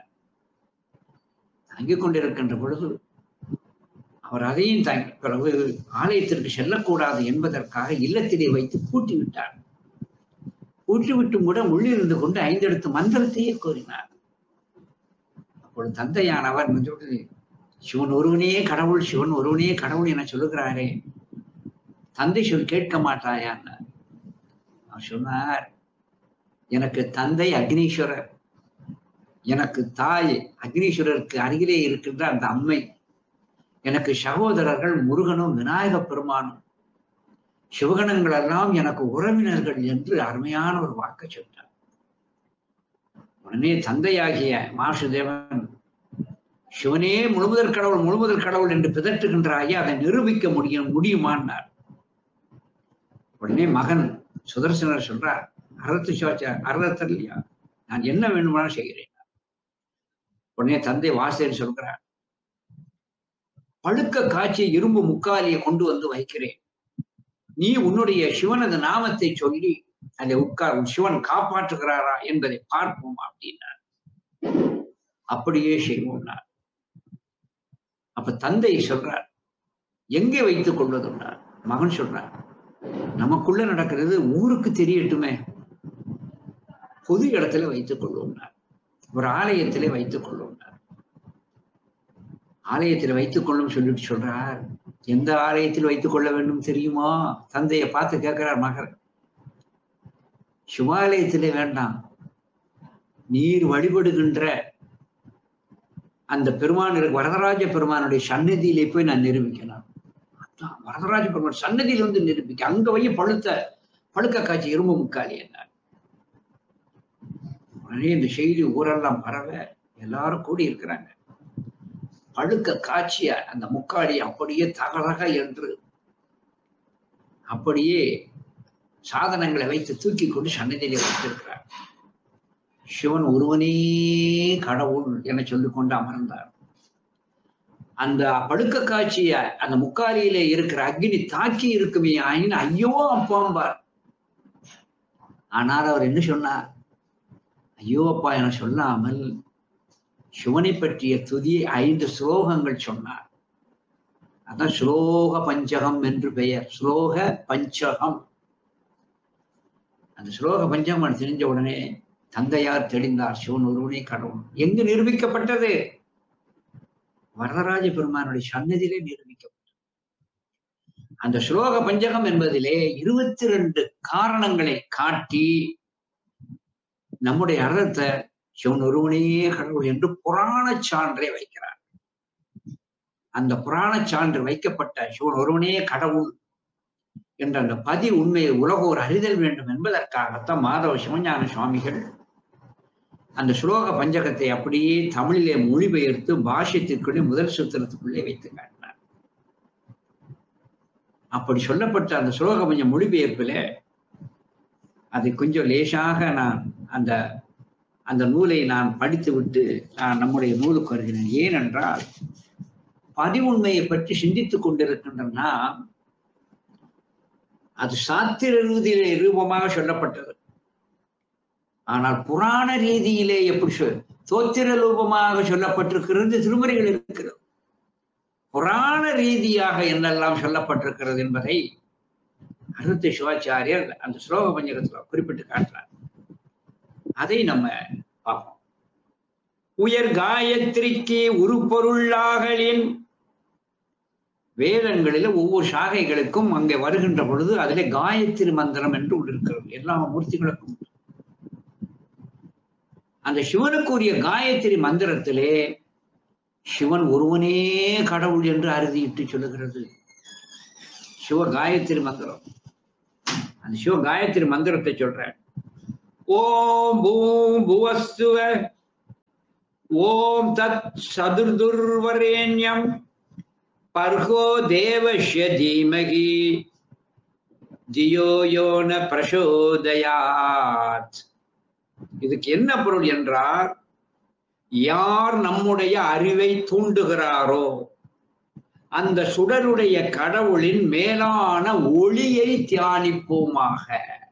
தாங்கிக் கொண்டிருக்கின்ற பொழுது அவர் அதையும் தாங்கி பிறகு ஆலயத்திற்கு செல்லக்கூடாது என்பதற்காக இல்லத்திலே வைத்து பூட்டி விட்டார் பூட்டி விட்டும் கூட உள்ளிருந்து கொண்டு ஐந்தெடுத்து மந்திரத்தையே கூறினார் அப்பொழுது தந்தையானவர் சொல்றது சிவன் ஒருவனே கடவுள் சிவன் ஒருவனே கடவுள் என சொல்லுகிறாரே தந்தை சொல் கேட்க மாட்டாயான்னார் அவர் சொன்னார் எனக்கு தந்தை அக்னீஸ்வரர் எனக்கு தாய் அக்னீஸ்வரருக்கு அருகிலே இருக்கின்ற அந்த அம்மை எனக்கு சகோதரர்கள் முருகனும் விநாயக பெருமானும் சிவகணங்கள் எல்லாம் எனக்கு உறவினர்கள் என்று அருமையான ஒரு வாக்கு சொன்னார் உடனே தந்தையாகிய மாசுதேவன் சிவனே முழுமுதற் கடவுள் முழுமுதற் கடவுள் என்று பிதற்றுகின்றாயே அதை நிரூபிக்க முடியும் முடியுமான்னார் உடனே மகன் சுதர்சனர் சொல்றார் அறத்து சிவாச்சா அறத்தர் இல்லையா நான் என்ன வேண்டுமானாலும் செய்கிறேன் உடனே தந்தை வாசேன் சொல்கிறார் பழுக்க காய்ச்சி இரும்பு முக்காலியை கொண்டு வந்து வைக்கிறேன் நீ உன்னுடைய சிவனது நாமத்தை சொல்லி அதை உட்கார் சிவன் காப்பாற்றுகிறாரா என்பதை பார்ப்போம் அப்படின்னார் அப்படியே செய்வோம்னார் அப்ப தந்தை சொல்றார் எங்கே வைத்துக் கொள்வதுன்னார் மகன் சொல்றார் நமக்குள்ள நடக்கிறது ஊருக்கு தெரியட்டுமே பொது இடத்துல வைத்துக் கொள்வோம்னார் ஒரு ஆலயத்திலே வைத்துக் கொள்வோம்னார் ஆலயத்தில் வைத்துக் கொள்ளும் சொல்லிட்டு சொல்றார் எந்த ஆலயத்தில் வைத்துக் கொள்ள வேண்டும் தெரியுமா தந்தையை பார்த்து கேட்கிறார் மகர் சிவாலயத்திலே வேண்டாம் நீர் வழிபடுகின்ற அந்த பெருமான் இருக்கு வரதராஜ பெருமானுடைய சன்னதியிலே போய் நான் நிரூபிக்கணும் அதான் வரதராஜ பெருமான் சன்னதியில வந்து நிரூபிக்க அங்க வை பழுத்த பழுக்க காட்சி இரும்பு முக்காலி என்ன உடனே இந்த செய்தி ஊரெல்லாம் பரவ எல்லாரும் கூடி இருக்கிறாங்க பழுக்க காட்சிய அந்த முக்காடி அப்படியே தகரக என்று அப்படியே சாதனங்களை வைத்து தூக்கி கொண்டு சன்னதியிலே வைத்திருக்கிறார் சிவன் ஒருவனே கடவுள் என சொல்லிக் கொண்டு அமர்ந்தார் அந்த படுக்க காட்சிய அந்த முக்காலியிலே இருக்கிற அக்னி தாக்கி இருக்குமே ஆயின் ஐயோ அப்பாம்பார் ஆனால் அவர் என்ன சொன்னார் ஐயோ அப்பா என சொல்லாமல் சிவனை பற்றிய துதி ஐந்து ஸ்லோகங்கள் சொன்னார் அதான் ஸ்லோக பஞ்சகம் என்று பெயர் ஸ்லோக பஞ்சகம் அந்த ஸ்லோக பஞ்சகம் தெரிஞ்ச உடனே தந்தையார் தெளிந்தார் சிவன் ஒருவனே கடவுள் எங்கு நிரூபிக்கப்பட்டது வரதராஜ பெருமானுடைய சன்னதியிலே நிரூபிக்கப்பட்டது அந்த ஸ்லோக பஞ்சகம் என்பதிலே இருபத்தி ரெண்டு காரணங்களை காட்டி நம்முடைய அர்த்தத்தை சிவன் ஒருவனே கடவுள் என்று புராண சான்றை வைக்கிறார் அந்த புராண சான்று வைக்கப்பட்ட சிவன் ஒருவனே கடவுள் என்ற அந்த பதி உண்மையை உலகோர் அறிதல் வேண்டும் என்பதற்காகத்தான் மாதவ சிவஞான சுவாமிகள் அந்த ஸ்லோக பஞ்சகத்தை அப்படியே தமிழிலே மொழிபெயர்த்து பாஷ்யத்திற்குள்ளே முதல் சூத்திரத்துக்குள்ளே வைத்து காட்டினார் அப்படி சொல்லப்பட்ட அந்த ஸ்லோக பஞ்ச மொழிபெயர்ப்பில அதை கொஞ்சம் லேசாக நான் அந்த அந்த நூலை நான் படித்து விட்டு நான் நம்முடைய நூலுக்கு வருகிறேன் ஏனென்றால் பதிவுண்மையை பற்றி சிந்தித்துக் கொண்டிருக்கின்றன அது சாத்திர ரீதியிலே ரூபமாக சொல்லப்பட்டது ஆனால் புராண ரீதியிலே எப்படி சொல் தோத்திர ரூபமாக சொல்லப்பட்டிருக்கிறது திருமுறைகள் இருக்கிறது புராண ரீதியாக என்னெல்லாம் சொல்லப்பட்டிருக்கிறது என்பதை அருத்த சிவாச்சாரியர் அந்த ஸ்லோக பஞ்சகத்தில் குறிப்பிட்டு காட்டுறார் அதை நம்ம பார்ப்போம் உயர் காயத்ரிக்கு உருப்பொருளாகலின் வேதங்களில ஒவ்வொரு சாகைகளுக்கும் அங்கே வருகின்ற பொழுது அதிலே காயத்ரி மந்திரம் என்று ஒன்று இருக்கிறது எல்லா மூர்த்திகளுக்கும் அந்த சிவனுக்குரிய காயத்ரி மந்திரத்திலே சிவன் ஒருவனே கடவுள் என்று அறுதியிட்டு சொல்லுகிறது சிவ காயத்ரி மந்திரம் அந்த சிவ காயத்ரி மந்திரத்தை சொல்றேன் ஓம் பூம் புவஸ்துவ ஓம் தத் சதுர்துர்வரேண்யம் பர்கோ தேவஷ்ய தீமகி தியோ யோன பிரசோதயாத் இதுக்கு என்ன பொருள் என்றால் யார் நம்முடைய அறிவை தூண்டுகிறாரோ அந்த சுடருடைய கடவுளின் மேலான ஒளியை தியானிப்போமாக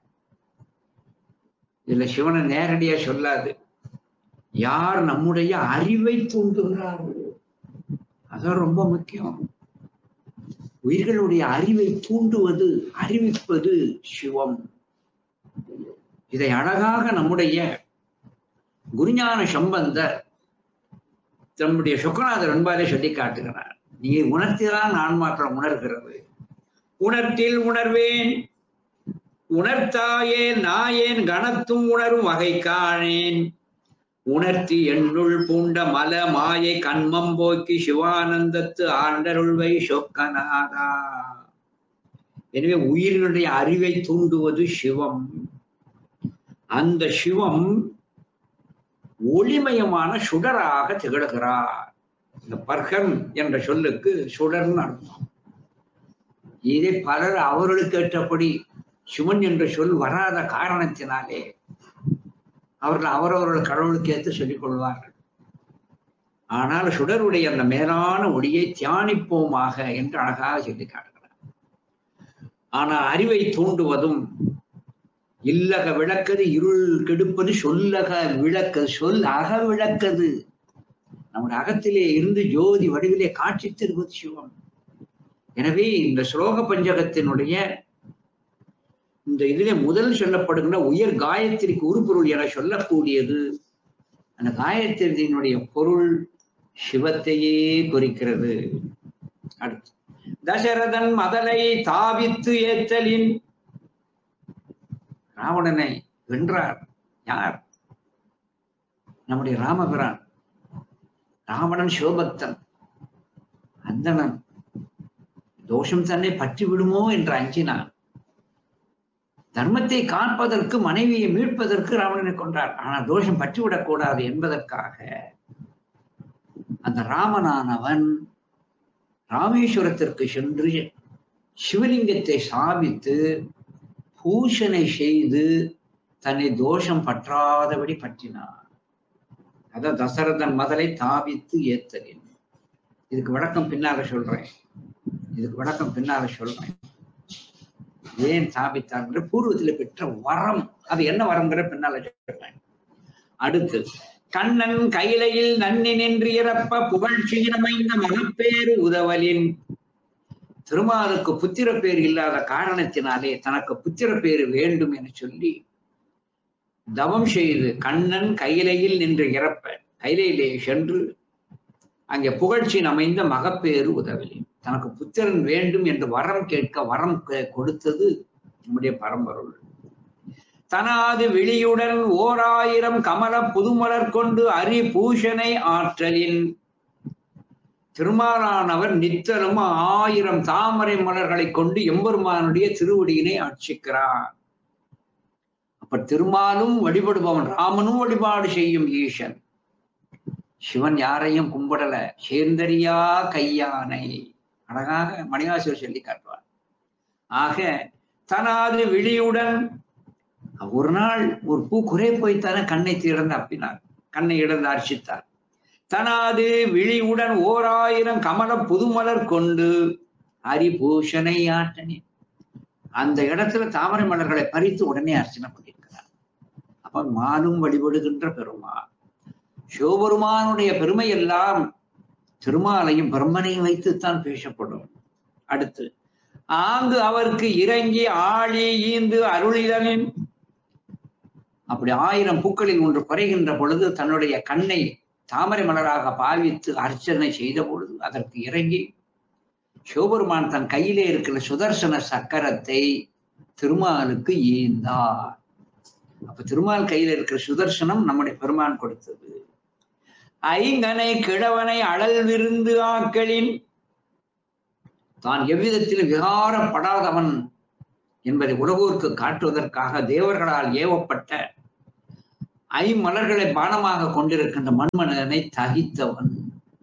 இதுல சிவனை நேரடியா சொல்லாது யார் நம்முடைய அறிவை தூண்டுகிறாரோ அதான் ரொம்ப முக்கியம் உயிர்களுடைய அறிவை தூண்டுவது அறிவிப்பது சிவம் இதை அழகாக நம்முடைய குருஞான சம்பந்தர் தம்முடைய சுக்கநாதர் என்பாரே சொல்லி காட்டுகிறார் நீ உணர்த்திதான் ஆன்மாக்கள் உணர்கிறது உணர்த்தில் உணர்வேன் உணர்த்தாயே நாயேன் கணத்தும் உணரும் வகை காணேன் உணர்த்தி என்னுள் பூண்ட மல மாயை கண்மம் போக்கி சிவானந்தத்து ஆண்டருள்வை சொக்கநாதா எனவே உயிரினுடைய அறிவை தூண்டுவது சிவம் அந்த சிவம் ஒளிமயமான சுடராக திகழ்கிறார் இந்த பர்கன் என்ற சொல்லுக்கு சுடர்னு அர்த்தம் இதை பலர் அவர்களுக்கு ஏற்றபடி சிவன் என்ற சொல் வராத காரணத்தினாலே அவர்கள் அவரவர்கள் கடவுளுக்கு ஏற்று சொல்லிக் கொள்வார்கள் ஆனால் சுடருடைய அந்த மேலான ஒளியை தியானிப்போமாக என்று அழகாக சொல்லி காட்டுகிறார் ஆனால் அறிவை தூண்டுவதும் இல்லக விளக்கது இருள் கெடுப்பது சொல்லக விளக்கது சொல் அக விளக்கது நம்முடைய அகத்திலே இருந்து ஜோதி வடிவிலே காட்சி தருவது சிவம் எனவே இந்த ஸ்லோக பஞ்சகத்தினுடைய இந்த இதிலே முதல் சொல்லப்படுகின்ற உயர் காயத்திற்கு உருப்பொருள் என சொல்லக்கூடியது அந்த காயத்திரியினுடைய பொருள் சிவத்தையே குறிக்கிறது அடுத்து தசரதன் மதலை தாவித்து ஏத்தலின் ராவணனை வென்றார் யார் நம்முடைய ராமபிரான் ராவணன் சிவபக்தன் அந்தணன் தோஷம் தன்னை பற்றி விடுமோ என்று அஞ்சினான் தர்மத்தை காப்பதற்கு மனைவியை மீட்பதற்கு ராவணனை கொண்டார் ஆனால் தோஷம் பற்றிவிடக் கூடாது என்பதற்காக அந்த ராமனானவன் ராமேஸ்வரத்திற்கு சென்று சிவலிங்கத்தை சாபித்து பூஷனை செய்து தன்னை தோஷம் பற்றாதபடி பற்றினார் அதான் தசரதன் மதலை தாவித்து ஏத்தலின் இதுக்கு விளக்கம் பின்னால சொல்றேன் இதுக்கு விளக்கம் பின்னால சொல்றேன் ஏன் சாபித்தார் பூர்வத்தில் பெற்ற வரம் அது என்ன வரம்ங்கிற பின்னால சொல்றேன் அடுத்து கண்ணன் கையிலையில் நன்னி நின்று இறப்ப புகழ்ச்சியினமைந்த மகப்பேறு உதவலின் திருமாலுக்கு புத்திர பேர் இல்லாத காரணத்தினாலே தனக்கு புத்திர பேரு வேண்டும் என சொல்லி தவம் செய்து கண்ணன் கையிலையில் நின்று இறப்ப கையிலே சென்று அங்கே புகழ்ச்சியின் அமைந்த மகப்பேறு உதவலி தனக்கு புத்திரன் வேண்டும் என்று வரம் கேட்க வரம் கொடுத்தது நம்முடைய பரம்பொருள் தனாது விழியுடன் ஓர் ஆயிரம் கமல புதுமலர் கொண்டு அரி பூஷனை ஆற்றலின் திருமாலானவர் நித்தலும் ஆயிரம் தாமரை மலர்களை கொண்டு எம்பெருமானுடைய திருவடியினை அர்ச்சிக்கிறார் அப்ப திருமாலும் வழிபடுபவன் ராமனும் வழிபாடு செய்யும் ஈசன் சிவன் யாரையும் கும்பிடல சேர்ந்தறியா கையானை அழகாக மணிவாசர் சொல்லி காட்டுவார் ஆக தனாது விழியுடன் ஒரு நாள் ஒரு பூ குறை போய்த்தானே கண்ணை திறந்து அப்பினார் கண்ணை இழந்து அர்ச்சித்தார் தனாது விழியுடன் ஓர் ஆயிரம் கமல புதுமலர் கொண்டு ஹரிபூஷனை ஆட்டனே அந்த இடத்துல தாமரை மலர்களை பறித்து உடனே அர்ச்சனை பண்ணியிருக்கிறார் அப்ப மாலும் வழிபடுகின்ற பெருமாள் சிவபெருமானுடைய பெருமை எல்லாம் திருமாலையும் பிரம்மனையும் வைத்துத்தான் பேசப்படும் அடுத்து ஆங்கு அவருக்கு இறங்கி ஆழி ஈந்து அருளிதனின் அப்படி ஆயிரம் பூக்களில் ஒன்று குறைகின்ற பொழுது தன்னுடைய கண்ணை தாமரை மலராக பாவித்து அர்ச்சனை செய்த பொழுது அதற்கு இறங்கி சிவபெருமான் தன் கையிலே இருக்கிற சுதர்சன சக்கரத்தை திருமாலுக்கு ஈந்தார் அப்ப திருமால் கையில இருக்கிற சுதர்சனம் நம்முடைய பெருமான் கொடுத்தது ஐங்கனை கிழவனை அழல் விருந்து ஆக்களின் தான் எவ்விதத்தில் விகாரப்படாதவன் என்பதை உலகோருக்கு காட்டுவதற்காக தேவர்களால் ஏவப்பட்ட ஐமலர்களை பானமாக கொண்டிருக்கின்ற மண்மனதனை தகித்தவன்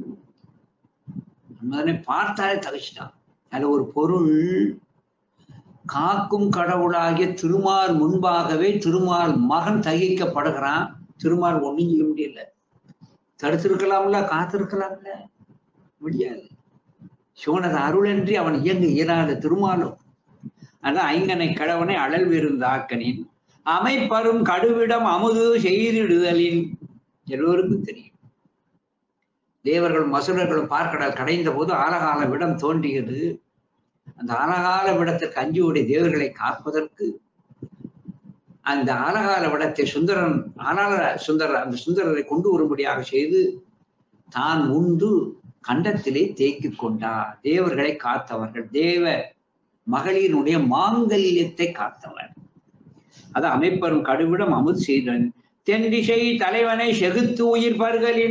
மன்மதனை பார்த்தாலே தகிச்சிட்டான் அதுல ஒரு பொருள் காக்கும் கடவுளாகிய திருமால் முன்பாகவே திருமால் மகன் தகிக்கப்படுகிறான் திருமால் ஒண்ணும் செய்ய முடியல தடுத்திருக்கலாம்ல காத்திருக்கலாம்ல முடியாது சிவனது அருளன்றி அவன் இயங்க இயலாத திருமாலும் அதான் ஐங்கனை கடவனை அழல் விருந்தாக்கனின் அமைப்பரும் கடுவிடம் அமுது செய்திடுதலின் எல்லோருக்கும் தெரியும் தேவர்களும் மசுரர்களும் பார்க்கடல் கடைந்த போது ஆலகால விடம் தோன்றியது அந்த ஆலகால விடத்திற்கு அஞ்சுடைய தேவர்களை காப்பதற்கு அந்த ஆலகால விடத்தை சுந்தரன் ஆலால சுந்தரர் அந்த சுந்தரரை கொண்டு வரும்படியாக செய்து தான் உண்டு கண்டத்திலே தேக்கிக் கொண்டார் தேவர்களை காத்தவர்கள் தேவ மகளிருடைய மாங்கல்யத்தை காத்தவர் அது அமைப்பரும் கடுவிடம் அமுது செய்தன் தென் திசை தலைவனை செகுத்து உயிர் பருகலின்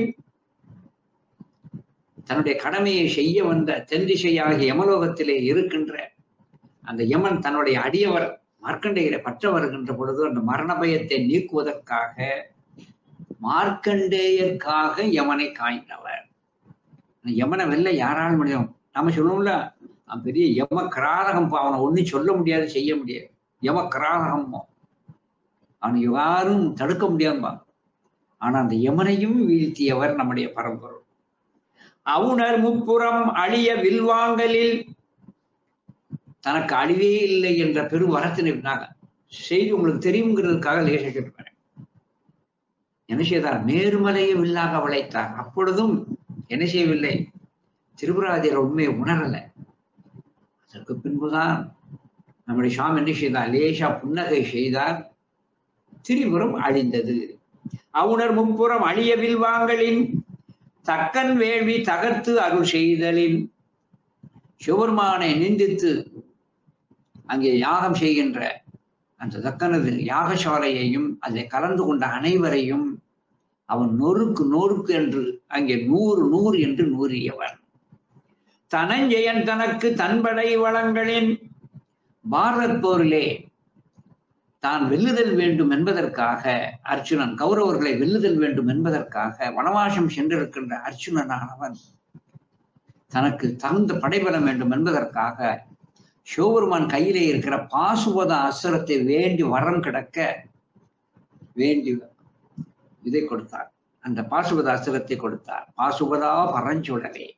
தன்னுடைய கடமையை செய்ய வந்த தென் திசையாகிய யமலோகத்திலே இருக்கின்ற அந்த யமன் தன்னுடைய அடியவர் மார்க்கண்டேயரை பற்ற வருகின்ற பொழுது அந்த மரண பயத்தை நீக்குவதற்காக மார்க்கண்டேயர்க்காக யமனை காய்ந்தவர் அந்த யமனை வெல்ல யாரால் முடியும் நம்ம சொல்லுவோம்ல அவன் பெரிய யம கிராரகம் அவனை ஒண்ணும் சொல்ல முடியாது செய்ய முடியாது யம கிராரகம் அவனை யாரும் தடுக்க முடியாதுப்பா ஆனா அந்த யமனையும் வீழ்த்தியவர் நம்முடைய பரம்பொருள் அவுணர் முப்புறம் அழிய வில்வாங்கலில் தனக்கு அழிவே இல்லை என்ற பெரும் வரத்தினை விட்டாங்க செய்தி உங்களுக்கு தெரியுங்கிறதுக்காக லேச கேட்பாரு என்ன செய்தார் மேருமலையை வில்லாக வளைத்தார் அப்பொழுதும் என்ன செய்யவில்லை திருபுராதியர் உண்மையை உணரல அதற்கு பின்புதான் நம்முடைய சாமி என்ன செய்தார் லேசா புன்னகை செய்தார் திரிபுரம் அழிந்தது அவுணர் முப்புறம் அழிய வில்வாங்கலின் தக்கன் வேள்வி தகர்த்து அருள் செய்தலின் சிவபெருமானை நிந்தித்து அங்கே யாகம் செய்கின்ற அந்த தக்கனது யாகசாலையையும் அதில் கலந்து கொண்ட அனைவரையும் அவன் நொறுக்கு நொறுக்கு என்று அங்கே நூறு நூறு என்று நூறியவன் தனஞ்செயன் தனக்கு தன்படை வளங்களின் பாரத் போரிலே தான் வெல்லுதல் வேண்டும் என்பதற்காக அர்ச்சுனன் கௌரவர்களை வெல்லுதல் வேண்டும் என்பதற்காக வனவாசம் சென்றிருக்கின்ற அர்ச்சுனனானவன் தனக்கு தகுந்த படைபலம் வேண்டும் என்பதற்காக சிவபெருமான் கையிலே இருக்கிற பாசுபத அசுரத்தை வேண்டி வரம் கிடக்க வேண்டி இதை கொடுத்தார் அந்த பாசுபத அசுரத்தை கொடுத்தார் பாசுபதா பரஞ்சுடலே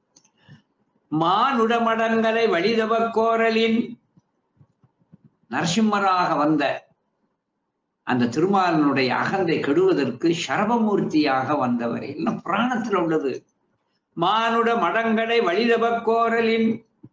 மானுடமடங்களை வழிதவ கோரலின் நரசிம்மராக வந்த அந்த திருமாலனுடைய அகந்தை கெடுவதற்கு சரபமூர்த்தியாக வந்தவர் என்ன புராணத்தில் உள்ளது மானுட மடங்களை வழிதவ கோரலின்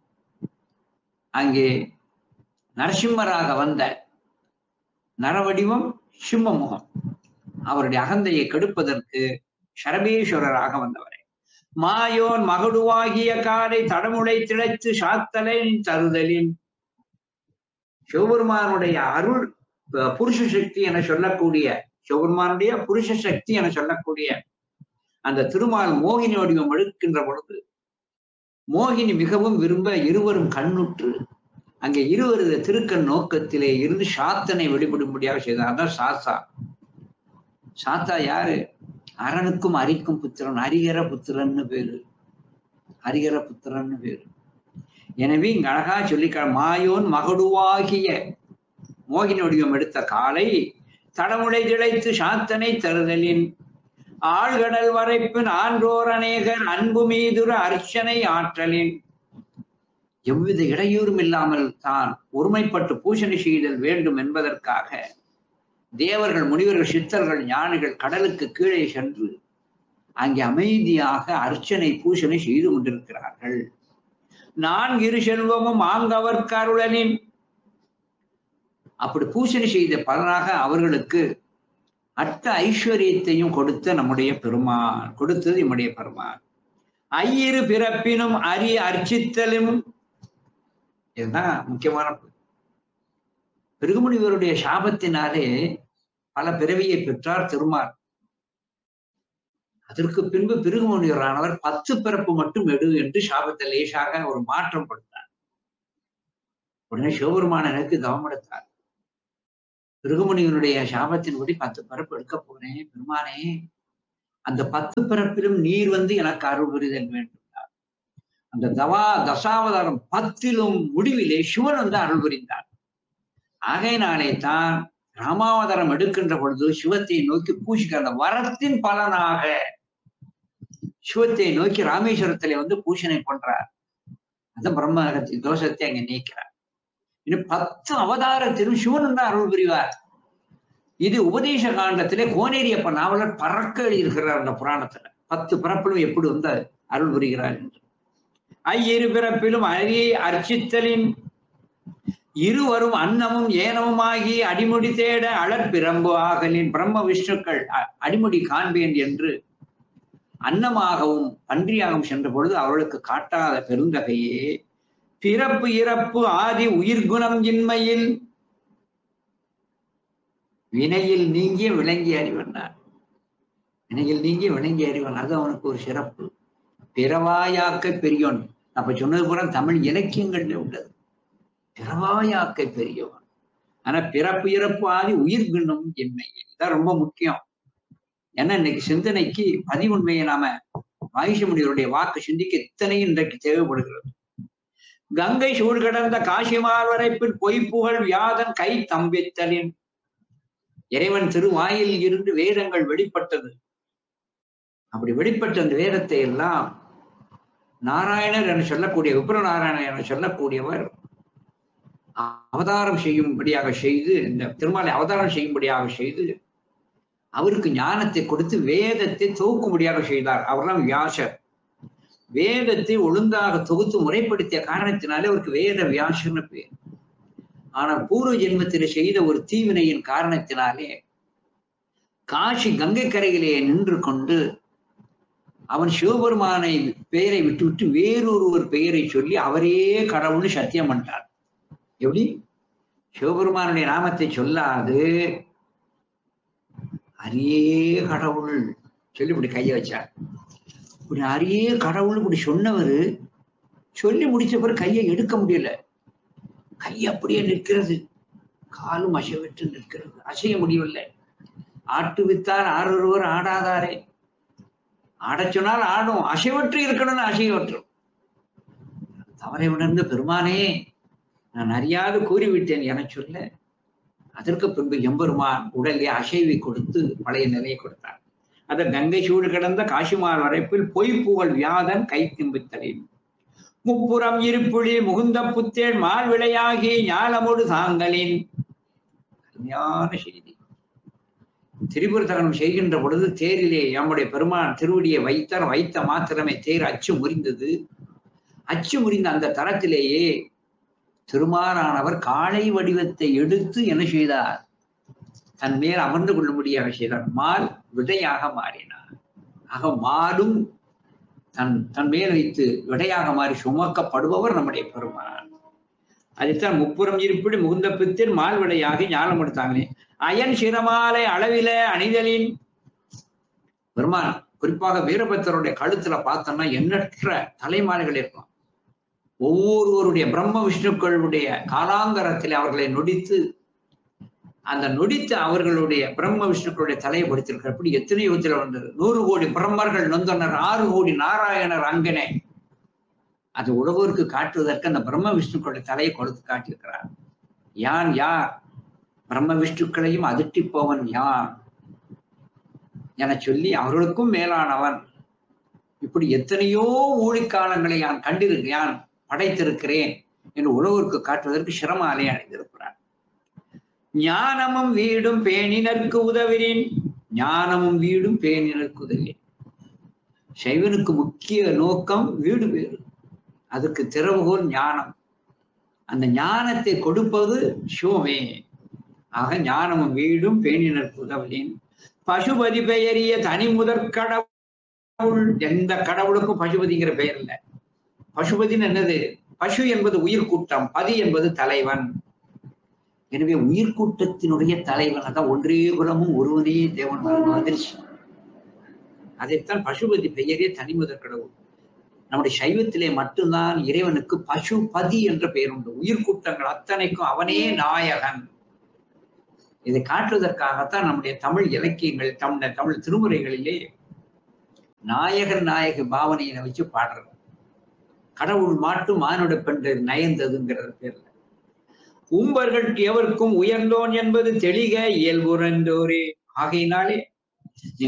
அங்கே நரசிம்மராக வந்த நரவடிவம் சிம்மமுகம் அவருடைய அகந்தையை கெடுப்பதற்கு சரபேஸ்வரராக வந்தவரே மாயோன் மகடுவாகிய காரை தடமுடை திளைத்து சாத்தலை தருதலின் சிவபெருமானுடைய அருள் அஹ், புருஷ சக்தி என சொல்லக்கூடிய சிவபெருமானுடைய புருஷ சக்தி என சொல்லக்கூடிய அந்த திருமால் மோகினி வடிவம் எடுக்கின்ற பொழுது மோகினி மிகவும் விரும்ப இருவரும் கண்ணுற்று அங்கே இருவரது திருக்கண் நோக்கத்திலே இருந்து சாத்தனை வெளிப்படும்படியாக செய்தார் அதான் சாத்தா சாத்தா யாரு அரணுக்கும் அரிக்கும் புத்திரன் ஹரிகர புத்திரன்னு பேரு ஹரிகர புத்திரன்னு பேரு எனவே இங்க அழகா சொல்லிக்க மாயோன் மகடுவாகிய மோகினி வடிவம் எடுத்த காலை தடமுடை திளைத்து சாத்தனை தருதலின் ஆழ்கடல் வரைப்பின் ஆன்றோர் அநேகர் அன்பு மீதுர அர்ச்சனை ஆற்றலின் எவ்வித இடையூறும் இல்லாமல் தான் ஒருமைப்பட்டு பூசணி செய்தல் வேண்டும் என்பதற்காக தேவர்கள் முனிவர்கள் சித்தர்கள் ஞானிகள் கடலுக்கு கீழே சென்று அங்கே அமைதியாக அர்ச்சனை பூசணை செய்து கொண்டிருக்கிறார்கள் நான்கு இரு செல்வமும் ஆங்கவர் கருளனின் அப்படி பூசணி செய்த பலனாக அவர்களுக்கு அட்ட ஐஸ்வர்யத்தையும் கொடுத்த நம்முடைய பெருமான் கொடுத்தது நம்முடைய பெருமான் ஐயிரு பிறப்பினும் அரிய அர்ச்சித்தலும் இதுதான் முக்கியமான பிருகுமுனிவருடைய சாபத்தினாலே பல பிறவியை பெற்றார் திருமால் அதற்கு பின்பு பிருகுமுனிவரானவர் பத்து பிறப்பு மட்டும் எடு என்று சாபத்தை லேசாக ஒரு மாற்றம் கொடுத்தார் உடனே சிவபெருமான எனக்கு தவம் எடுத்தார் பிருகுமுனிவனுடைய சாபத்தின்படி பத்து பிறப்பு எடுக்க போறேன் பெருமானே அந்த பத்து பிறப்பிலும் நீர் வந்து எனக்கு அருள் புரிதல் வேண்டும் அந்த தவா தசாவதாரம் பத்திலும் முடிவிலே சிவன் வந்து அருள் புரிந்தார் ஆகையினாலே தான் ராமாவதாரம் எடுக்கின்ற பொழுது சிவத்தை நோக்கி பூசிக்க அந்த வரத்தின் பலனாக சிவத்தை நோக்கி ராமேஸ்வரத்திலே வந்து பூஷணை பண்றார் அந்த பிரம்மகத்தின் தோஷத்தை அங்க நீக்கிறார் இன்னும் பத்து அவதாரத்திலும் சிவன் தான் அருள் புரிவார் இது உபதேச காண்டத்திலே கோனேரியப்ப நாவலர் பறக்க எழுதியிருக்கிறார் அந்த புராணத்துல பத்து பிறப்பிலும் எப்படி வந்து அருள் புரிகிறார் என்று ஐயிரு பிறப்பிலும் அழகியை அர்ச்சித்தலின் இருவரும் அன்னமும் ஏனமுமாகி அடிமுடி தேட அழற்பிரம்பு ஆகலின் பிரம்ம விஷ்ணுக்கள் அ- அடிமுடி காண்பேன் என்று அன்னமாகவும் பன்றியாகவும் சென்ற பொழுது அவர்களுக்கு காட்டாத பெருந்தகையே பிறப்பு இறப்பு ஆதி உயிர்குணம் இன்மையில் வினையில் நீங்கிய விளங்கி அறிவனார் வினையில் நீங்கிய விளங்கி அறிவன் அது அவனுக்கு ஒரு சிறப்பு பிறவாயாக்க பெரியோன் அப்ப சொன்னது பூரா தமிழ் இலக்கியங்கள்ல உள்ளது பிறவாயாக்க பெரியவன் ஆனா பிறப்பு இறப்பு ஆதி உயிர்குணம் இன்மை இதான் ரொம்ப முக்கியம் ஏன்னா இன்னைக்கு சிந்தனைக்கு பதிவுண்மையை நாம மகிஷமுனிவருடைய வாக்கு சிந்திக்க இத்தனை இன்றைக்கு தேவைப்படுகிறது கங்கை சூழ் கடந்த காசிமார் வரைப்பில் பொய்ப்புகழ் வியாதன் கை தம்பித்தலின் இறைவன் திருவாயில் இருந்து வேதங்கள் வெளிப்பட்டது அப்படி வெளிப்பட்ட அந்த வேதத்தை எல்லாம் நாராயணர் என சொல்லக்கூடிய விப்ர நாராயணர் என சொல்லக்கூடியவர் அவதாரம் செய்யும்படியாக செய்து இந்த திருமாலை அவதாரம் செய்யும்படியாக செய்து அவருக்கு ஞானத்தை கொடுத்து வேதத்தை தொகுக்கும்படியாக செய்தார் அவர்தான் வியாசர் வேதத்தை ஒழுங்காக தொகுத்து முறைப்படுத்திய காரணத்தினாலே அவருக்கு வேத வியாசர்னு பேர் ஆனால் பூர்வ ஜென்மத்தில் செய்த ஒரு தீவினையின் காரணத்தினாலே காசி கங்கை கரையிலே நின்று கொண்டு அவன் சிவபெருமானை பெயரை விட்டுவிட்டு வேறொருவர் பெயரை சொல்லி அவரே கடவுள்னு சத்தியம் பண்ணிட்டார் எப்படி சிவபெருமானுடைய நாமத்தை சொல்லாது அரியே கடவுள் சொல்லி இப்படி கையை வச்சார் இப்படி அரியே கடவுள் இப்படி சொன்னவர் சொல்லி முடிச்ச பிறகு கையை எடுக்க முடியல கை அப்படியே நிற்கிறது காலும் அசைவிட்டு நிற்கிறது அசைய முடியவில்லை ஆட்டு வித்தார் ஆறொருவர் ஆடாதாரே ஆடச் சொன்னால் ஆடும் அசைவற்று இருக்கணும்னு அசைவற்றும் தவறை உணர்ந்த பெருமானே நான் அறியாது கூறிவிட்டேன் என சொல்ல அதற்கு பின்பு எம்பெருமான் உடலே அசைவை கொடுத்து பழைய நிலையை கொடுத்தார் அந்த கங்கை சூடு கிடந்த காசிமார் வரைப்பில் பொய் புகழ் வியாதன் கை திம்பித்தலின் முப்புறம் இருப்புழி முகுந்த புத்தேன் மால் விளையாகி ஞானமோடு தாங்களின் அருமையான செய்தி திரிபுர தகனம் செய்கின்ற பொழுது தேரிலே நம்முடைய பெருமான் திருவடியை வைத்தார் வைத்த மாத்திரமே தேர் அச்சு முறிந்தது அச்சு முறிந்த அந்த தரத்திலேயே திருமாரானவர் காளை வடிவத்தை எடுத்து என்ன செய்தார் தன் மேல் அமர்ந்து கொள்ளும்படியாக செய்தார் மால் விடையாக மாறினார் ஆக மாலும் தன் தன் மேல் வைத்து விடையாக மாறி சுமக்கப்படுபவர் நம்முடைய பெருமான் அதைத்தான் முப்புறம் இருப்பிடி முகுந்த பித்தில் மால் விடையாகி ஞானம் எடுத்தாங்களே அயன் சிரமாலை அளவில அணிதலின் பெருமான் குறிப்பாக வீரபத்திரருடைய கழுத்துல பார்த்தோம்னா எண்ணற்ற தலைமாலைகள் இருக்கும் ஒவ்வொருவருடைய பிரம்ம விஷ்ணுக்களுடைய காலாங்கரத்தில் அவர்களை நொடித்து அந்த நொடித்த அவர்களுடைய பிரம்ம விஷ்ணுக்களுடைய தலையை படுத்திருக்கிற அப்படி எத்தனை யுகத்தில் வந்தது நூறு கோடி பிரம்மர்கள் நொந்தனர் ஆறு கோடி நாராயணர் அங்கனே அது உலகோருக்கு காட்டுவதற்கு அந்த பிரம்ம விஷ்ணுக்களுடைய தலையை கொடுத்து காட்டியிருக்கிறார் யான் யார் பிரம்ம விஷ்ணுக்களையும் அதிர்ட்டி போவன் யான் என சொல்லி அவர்களுக்கும் மேலானவன் இப்படி எத்தனையோ ஊழிக்காலங்களை யான் கண்டிருக்க யான் படைத்திருக்கிறேன் என்று உலகிற்கு காட்டுவதற்கு சிரமாலை அடைந்திருக்கிறார் ஞானமும் வீடும் பேணினருக்கு உதவினேன் ஞானமும் வீடும் பேணினருக்கு உதவினேன் சைவனுக்கு முக்கிய நோக்கம் வீடு பேரு அதுக்கு திறவுகோல் ஞானம் அந்த ஞானத்தை கொடுப்பது சிவமே ஆக ஞானமும் வீடும் பேணினருக்கு உதவினேன் பசுபதி பெயரிய தனி முதற் கடவுள் எந்த கடவுளுக்கும் பசுபதிங்கிற பெயர் இல்லை பசுபதின்னு என்னது பசு என்பது உயிர் கூட்டம் பதி என்பது தலைவன் எனவே உயிர்கூட்டத்தினுடைய தலைவன் அதான் ஒன்றே குலமும் ஒருவனே தேவன் வரணும் அதிர்ச்சி அதைத்தான் பசுபதி பெயரே தனிமுதற் கடவுள் நம்முடைய சைவத்திலே மட்டும்தான் இறைவனுக்கு பசுபதி என்ற பெயர் உண்டு உயிர்கூட்டங்கள் அத்தனைக்கும் அவனே நாயகன் இதை காட்டுவதற்காகத்தான் நம்முடைய தமிழ் இலக்கியங்கள் தமிழ் தமிழ் திருமுறைகளிலே நாயகன் நாயக பாவனையை வச்சு பாடுறது கடவுள் மாட்டும் மானுட பெண்டு நயந்ததுங்கிறது பேர்ல உம்பர்கள் எவருக்கும் உயர்ந்தோன் என்பது தெளிக இயல்புறந்தோரே ஆகையினாலே